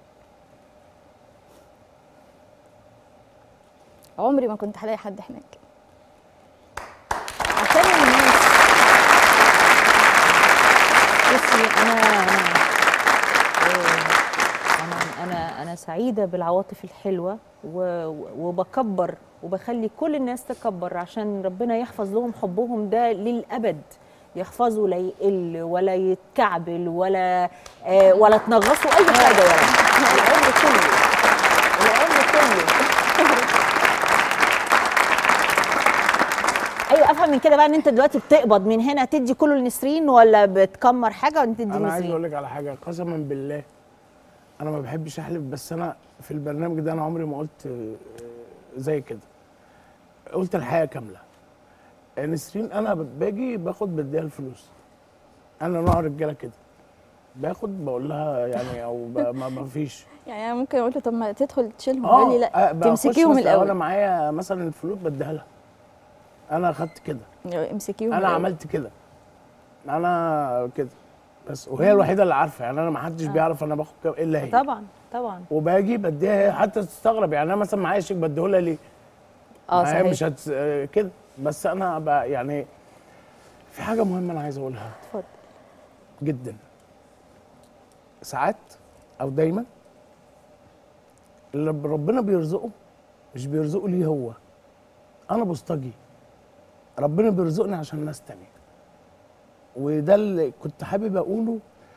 عمري ما كنت هلاقي حد هناك عشان الناس بصي انا انا انا انا سعيده بالعواطف الحلوه و- و- وبكبر وبخلي كل الناس تكبر عشان ربنا يحفظ لهم حبهم ده للابد يحفظوا لا يقل ولا يتكعبل ولا آه ولا تنغصوا اي حاجه ولا العمر كله العمر كله ايوه افهم من كده بقى ان انت دلوقتي بتقبض من هنا تدي كله لنسرين ولا بتكمر حاجه ولا تدي انا عايز لنسرين اقول لك على حاجه قسما بالله انا ما بحبش احلف بس انا في البرنامج ده انا عمري ما قلت آه، زي كده قلت الحقيقه كامله نسرين انا باجي باخد بديها الفلوس انا نوع رجاله كده باخد بقول لها يعني او ب- ما ما فيش يعني انا ممكن اقول له طب ما تدخل تشيلهم يقول لي لا آه، بخش تمسكيهم مثلاً الاول انا معايا مثلا الفلوس بديها لها انا اخدت كده امسكيهم انا الأول. عملت كده انا كده بس وهي الوحيده اللي عارفه يعني انا ما حدش بيعرف انا باخد كام الا هي طبعا طبعا وباجي بديها هي حتى تستغرب يعني انا مثلا معايا شيك بديه لها ليه؟ اه ما هي صحيح مش هت... آه، كده بس انا بقى يعني في حاجه مهمه انا عايز اقولها اتفضل جدا ساعات او دايما اللي ربنا بيرزقه مش بيرزقه ليه هو انا بوسطجي ربنا بيرزقني عشان ناس تانية وده اللي كنت حابب اقوله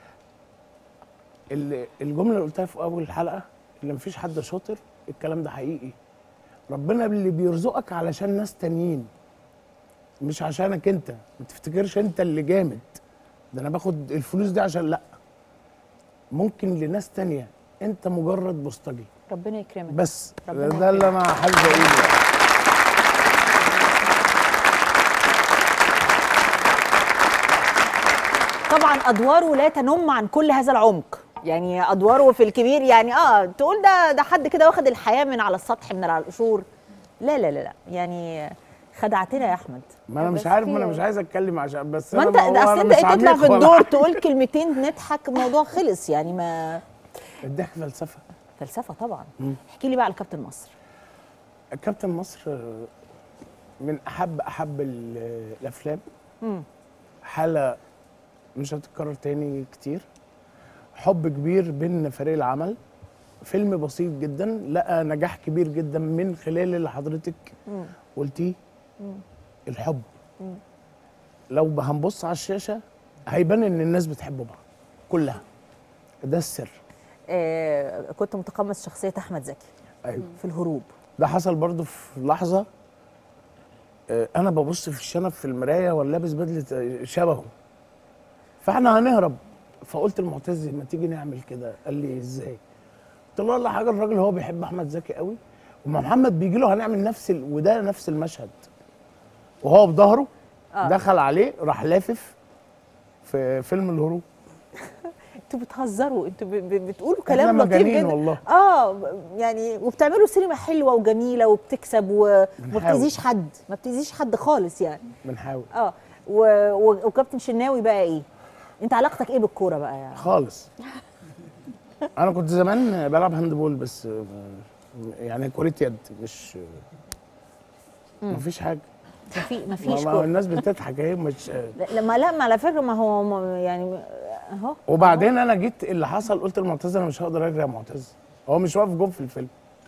اللي الجمله اللي قلتها في اول الحلقه اللي مفيش حد شاطر الكلام ده حقيقي ربنا اللي بيرزقك علشان ناس تانيين مش عشانك انت ما تفتكرش انت اللي جامد ده انا باخد الفلوس دي عشان لا ممكن لناس تانية انت مجرد بوسطجي ربنا يكرمك بس ربنا ده اللي انا حابب اقوله يعني. طبعا ادواره لا تنم عن كل هذا العمق يعني ادواره في الكبير يعني اه تقول ده ده حد كده واخد الحياه من على السطح من على القشور لا لا لا لا يعني خدعتنا يا احمد ما انا مش بس عارف ما في- انا مش عايز اتكلم عشان بس ما أنا انت هو اصل أنا انت مش إيه تطلع عميق في ولا الدور حاجة. تقول كلمتين نضحك الموضوع خلص يعني ما الضحك فلسفه فلسفه طبعا مم. احكي لي بقى على كابتن مصر كابتن مصر آه، من احب احب ال- الافلام مم. حاله مش هتتكرر تاني كتير حب كبير بين فريق العمل فيلم بسيط جدا لقى نجاح كبير جدا من خلال اللي حضرتك مم. قلتيه مم. الحب مم. لو هنبص على الشاشه هيبان ان الناس بتحب بعض كلها ده السر آه كنت متقمص شخصيه احمد زكي ايوه في الهروب ده حصل برضو في لحظه آه، انا ببص في الشنب في المرايه وانا لابس بدله آه، شبهه فاحنا هنهرب فقلت لمعتز ما تيجي نعمل كده قال لي ازاي قلت له والله حاجه الراجل هو بيحب احمد زكي قوي وما محمد بيجي له هنعمل نفس ال... وده نفس المشهد وهو بظهره آه. دخل عليه راح لافف في فيلم الهروب انتوا بتهزروا انتوا ب- ب- بتقولوا إحنا كلام لطيف مجانين جدا والله. اه يعني وبتعملوا سينما حلوه وجميله وبتكسب وما بنحاول. بتأذيش حد ما بتأذيش حد خالص يعني بنحاول اه و... و... وكابتن شناوي بقى ايه انت علاقتك ايه بالكوره بقى يعني خالص انا كنت زمان بلعب هاندبول بس آه، يعني كرة يد مش مفيش حاجه مفي... ما مفيش ما كوره الناس بتضحك اهي مش لا لما لا ما على فكره ما هو ما- يعني اهو وبعدين انا جيت اللي حصل قلت لمعتز انا مش هقدر اجري يا معتز هو مش واقف جون في الفيلم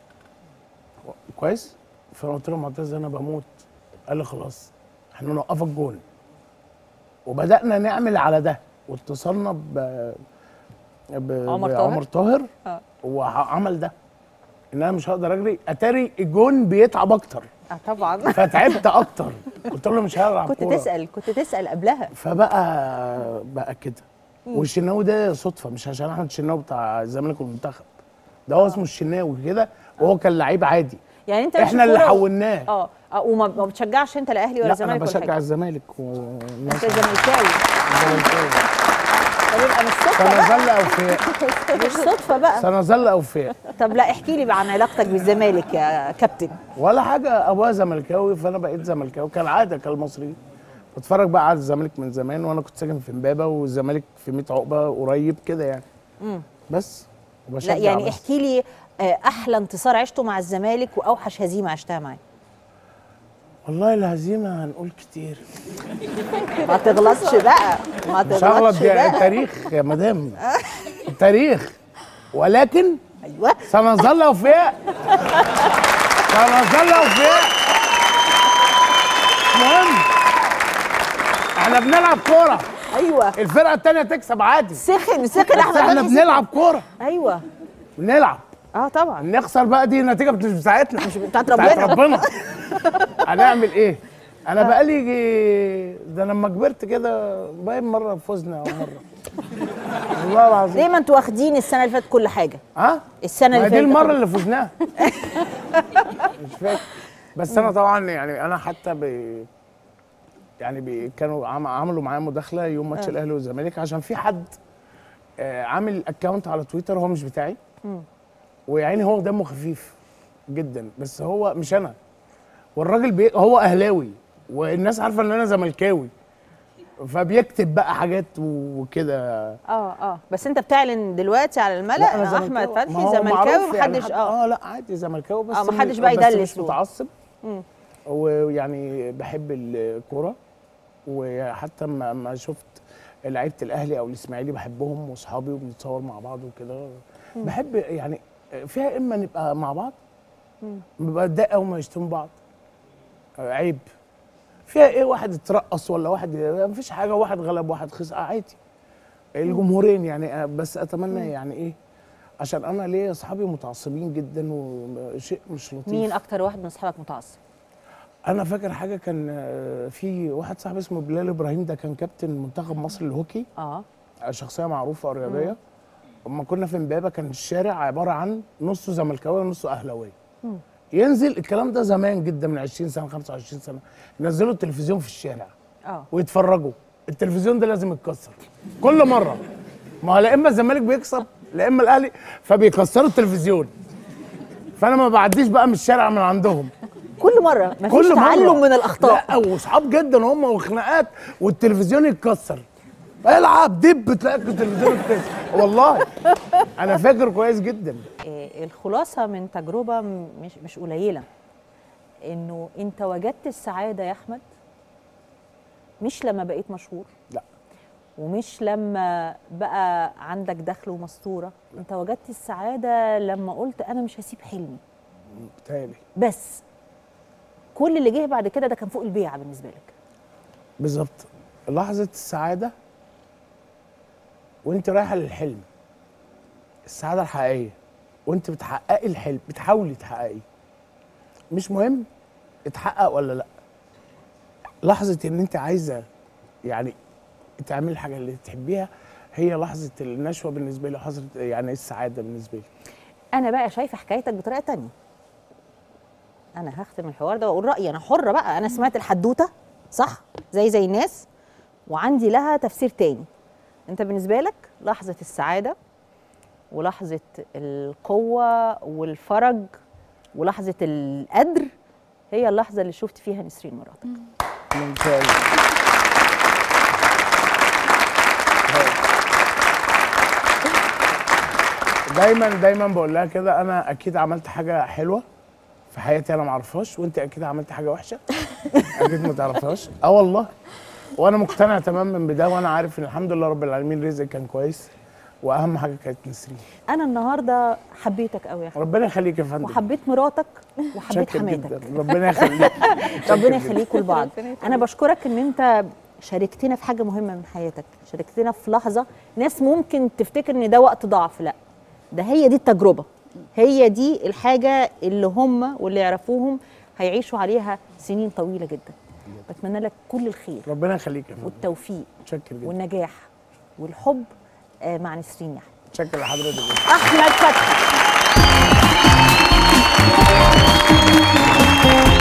كويس فانا قلت له معتز انا بموت قال لي خلاص احنا نوقفك جون وبدانا نعمل على ده واتصلنا ب ب عمر بعمر طاهر؟ طاهر اه وعمل ده ان انا مش هقدر اجري اتاري الجون بيتعب اكتر اه طبعا فتعبت اكتر قلت له مش هلعب كنت كورة. تسال كنت تسال قبلها فبقى بقى كده مم. والشناوي ده صدفه مش عشان احمد الشناوي بتاع الزمالك والمنتخب ده هو اسمه الشناوي كده وهو كان لعيب عادي يعني انت ماشي احنا اللي كورة و- حولناه اه اه وما ما بتشجعش انت لا اهلي ولا لا انا زمالك ولا بشجع حاجه الزمالك والناس انت زملكاوي طب يبقى مش صدفه سنظل بقى اوفياء مش صدفه بقى سنظل اوفياء طب لا احكي لي بقى عن علاقتك بالزمالك يا كابتن ولا حاجه ابويا زملكاوي فانا بقيت زملكاوي كالعاده كالمصري بتفرج بقى على الزمالك من زمان وانا كنت ساكن في امبابه والزمالك في 100 عقبه قريب كده يعني مم. بس وبشجع لا يعني بس. احكي لي آه، احلى انتصار عشته مع الزمالك واوحش هزيمه عشتها معاه والله الهزيمه هنقول كتير ما تغلطش بقى ما مش هغلط تغلطش دي بقى تاريخ يا مدام تاريخ ولكن ايوه سنظل اوفياء سنظل اوفياء مهم احنا بنلعب كوره ايوه الفرقه الثانيه تكسب عادي سخن سخن بس احمد احنا فتحي بنلعب كوره ايوه بنلعب اه طبعا نخسر بقى دي نتيجه مش بتاعتنا مش بتاعت بتاعت ربنا. ربنا هنعمل ايه انا بقالي يجي ده لما كبرت كده باين مره فزنا او مره والله العظيم دايما انتوا واخدين السنه اللي فاتت كل حاجه ها السنه ما اللي دي فاتت المره اللي فزناها مش فاكر بس انا طبعا يعني انا حتى ب يعني بي كانوا عم- عملوا معايا مداخله يوم ماتش آه. الاهلي والزمالك عشان في حد آه، عامل اكونت على تويتر هو مش بتاعي مم. ويعني هو دمه خفيف جدا بس هو مش انا والراجل بي هو اهلاوي والناس عارفه ان انا زملكاوي فبيكتب بقى حاجات وكده اه اه بس انت بتعلن دلوقتي على الملأ لا، أنا ان احمد زملكاوي. ما فتحي هو زملكاوي معروف يعني محدش حد- اه اه لا عادي زملكاوي بس آه، محدش بقى بس يدلس مش و- متعصب مم. ويعني بحب الكوره وحتى ما ما شفت لعيبه الاهلي او الاسماعيلي بحبهم واصحابي وبنتصور مع بعض وكده مم. بحب يعني فيها اما نبقى مع بعض مم. ببقى اتضايق اول ما يشتموا بعض آه، عيب فيها ايه واحد اترقص ولا واحد مفيش حاجه واحد غلب واحد خسر عادي الجمهورين يعني آه، بس اتمنى يعني ايه عشان انا ليا اصحابي متعصبين جدا وشيء مش لطيف مين اكتر واحد من اصحابك متعصب انا فاكر حاجه كان آه، في واحد صاحبي اسمه بلال ابراهيم ده كان كابتن منتخب مصر للهوكي اه شخصيه معروفه رياضيه اما كنا في امبابه كان الشارع عباره عن نصه زملكاويه ونصه اهلاويه مم. ينزل الكلام ده زمان جدا من 20 سنه 25 سنه ينزلوا التلفزيون في الشارع اه ويتفرجوا التلفزيون ده لازم يتكسر كل مره ما هو لا اما الزمالك بيكسب لا اما الاهلي فبيكسروا التلفزيون فانا ما بعديش بقى من الشارع من عندهم كل مره مفيش تعلم من الاخطاء لا واصحاب جدا هم وخناقات والتلفزيون يتكسر العب دب تلاقي التلفزيون يتكسر والله انا فاكر كويس جدا آه، الخلاصه من تجربه م- مش مش قليله انه انت وجدت السعاده يا احمد مش لما بقيت مشهور لا ومش لما بقى عندك دخل ومستوره انت وجدت السعاده لما قلت انا مش هسيب حلمي بتهيألي بس كل اللي جه بعد كده ده كان فوق البيعه بالنسبه لك بالظبط لحظه السعاده وانت رايحه للحلم السعاده الحقيقيه وانت بتحققي الحلم بتحاولي تحققيه مش مهم اتحقق ولا لا لحظه ان انت عايزه يعني تعملي الحاجه اللي تحبيها هي لحظه النشوه بالنسبه لي لحظه يعني السعاده بالنسبه لي انا بقى شايفه حكايتك بطريقه تانية انا هختم الحوار ده واقول رايي انا حره بقى انا سمعت الحدوته صح زي زي الناس وعندي لها تفسير تاني انت بالنسبه لك لحظه السعاده ولحظه القوه والفرج ولحظه القدر هي اللحظه اللي شفت فيها نسرين مراتك ان شاء الله دايما دايما بقول لها كده انا اكيد عملت حاجه حلوه في حياتي انا ما اعرفهاش وانت اكيد عملت حاجه وحشه اكيد ما تعرفهاش اه والله وانا مقتنع تماما بده وانا عارف ان الحمد لله رب العالمين رزقي كان كويس واهم حاجه كانت نسرين انا النهارده حبيتك قوي يا احمد ربنا يخليك يا فندم وحبيت مراتك وحبيت شاكر حماتك جدا ربنا يخليك ربنا يخليكم لبعض انا بشكرك ان انت شاركتنا في حاجه مهمه من حياتك شاركتنا في لحظه ناس ممكن تفتكر ان ده وقت ضعف لا ده هي دي التجربه هي دي الحاجه اللي هم واللي يعرفوهم هيعيشوا عليها سنين طويله جدا بتمنى لك كل الخير ربنا يخليك يا فندم والتوفيق شكر جدا والنجاح والحب آه، مع نسرين يعني شكرا لحضرتك جدا احمد فتحي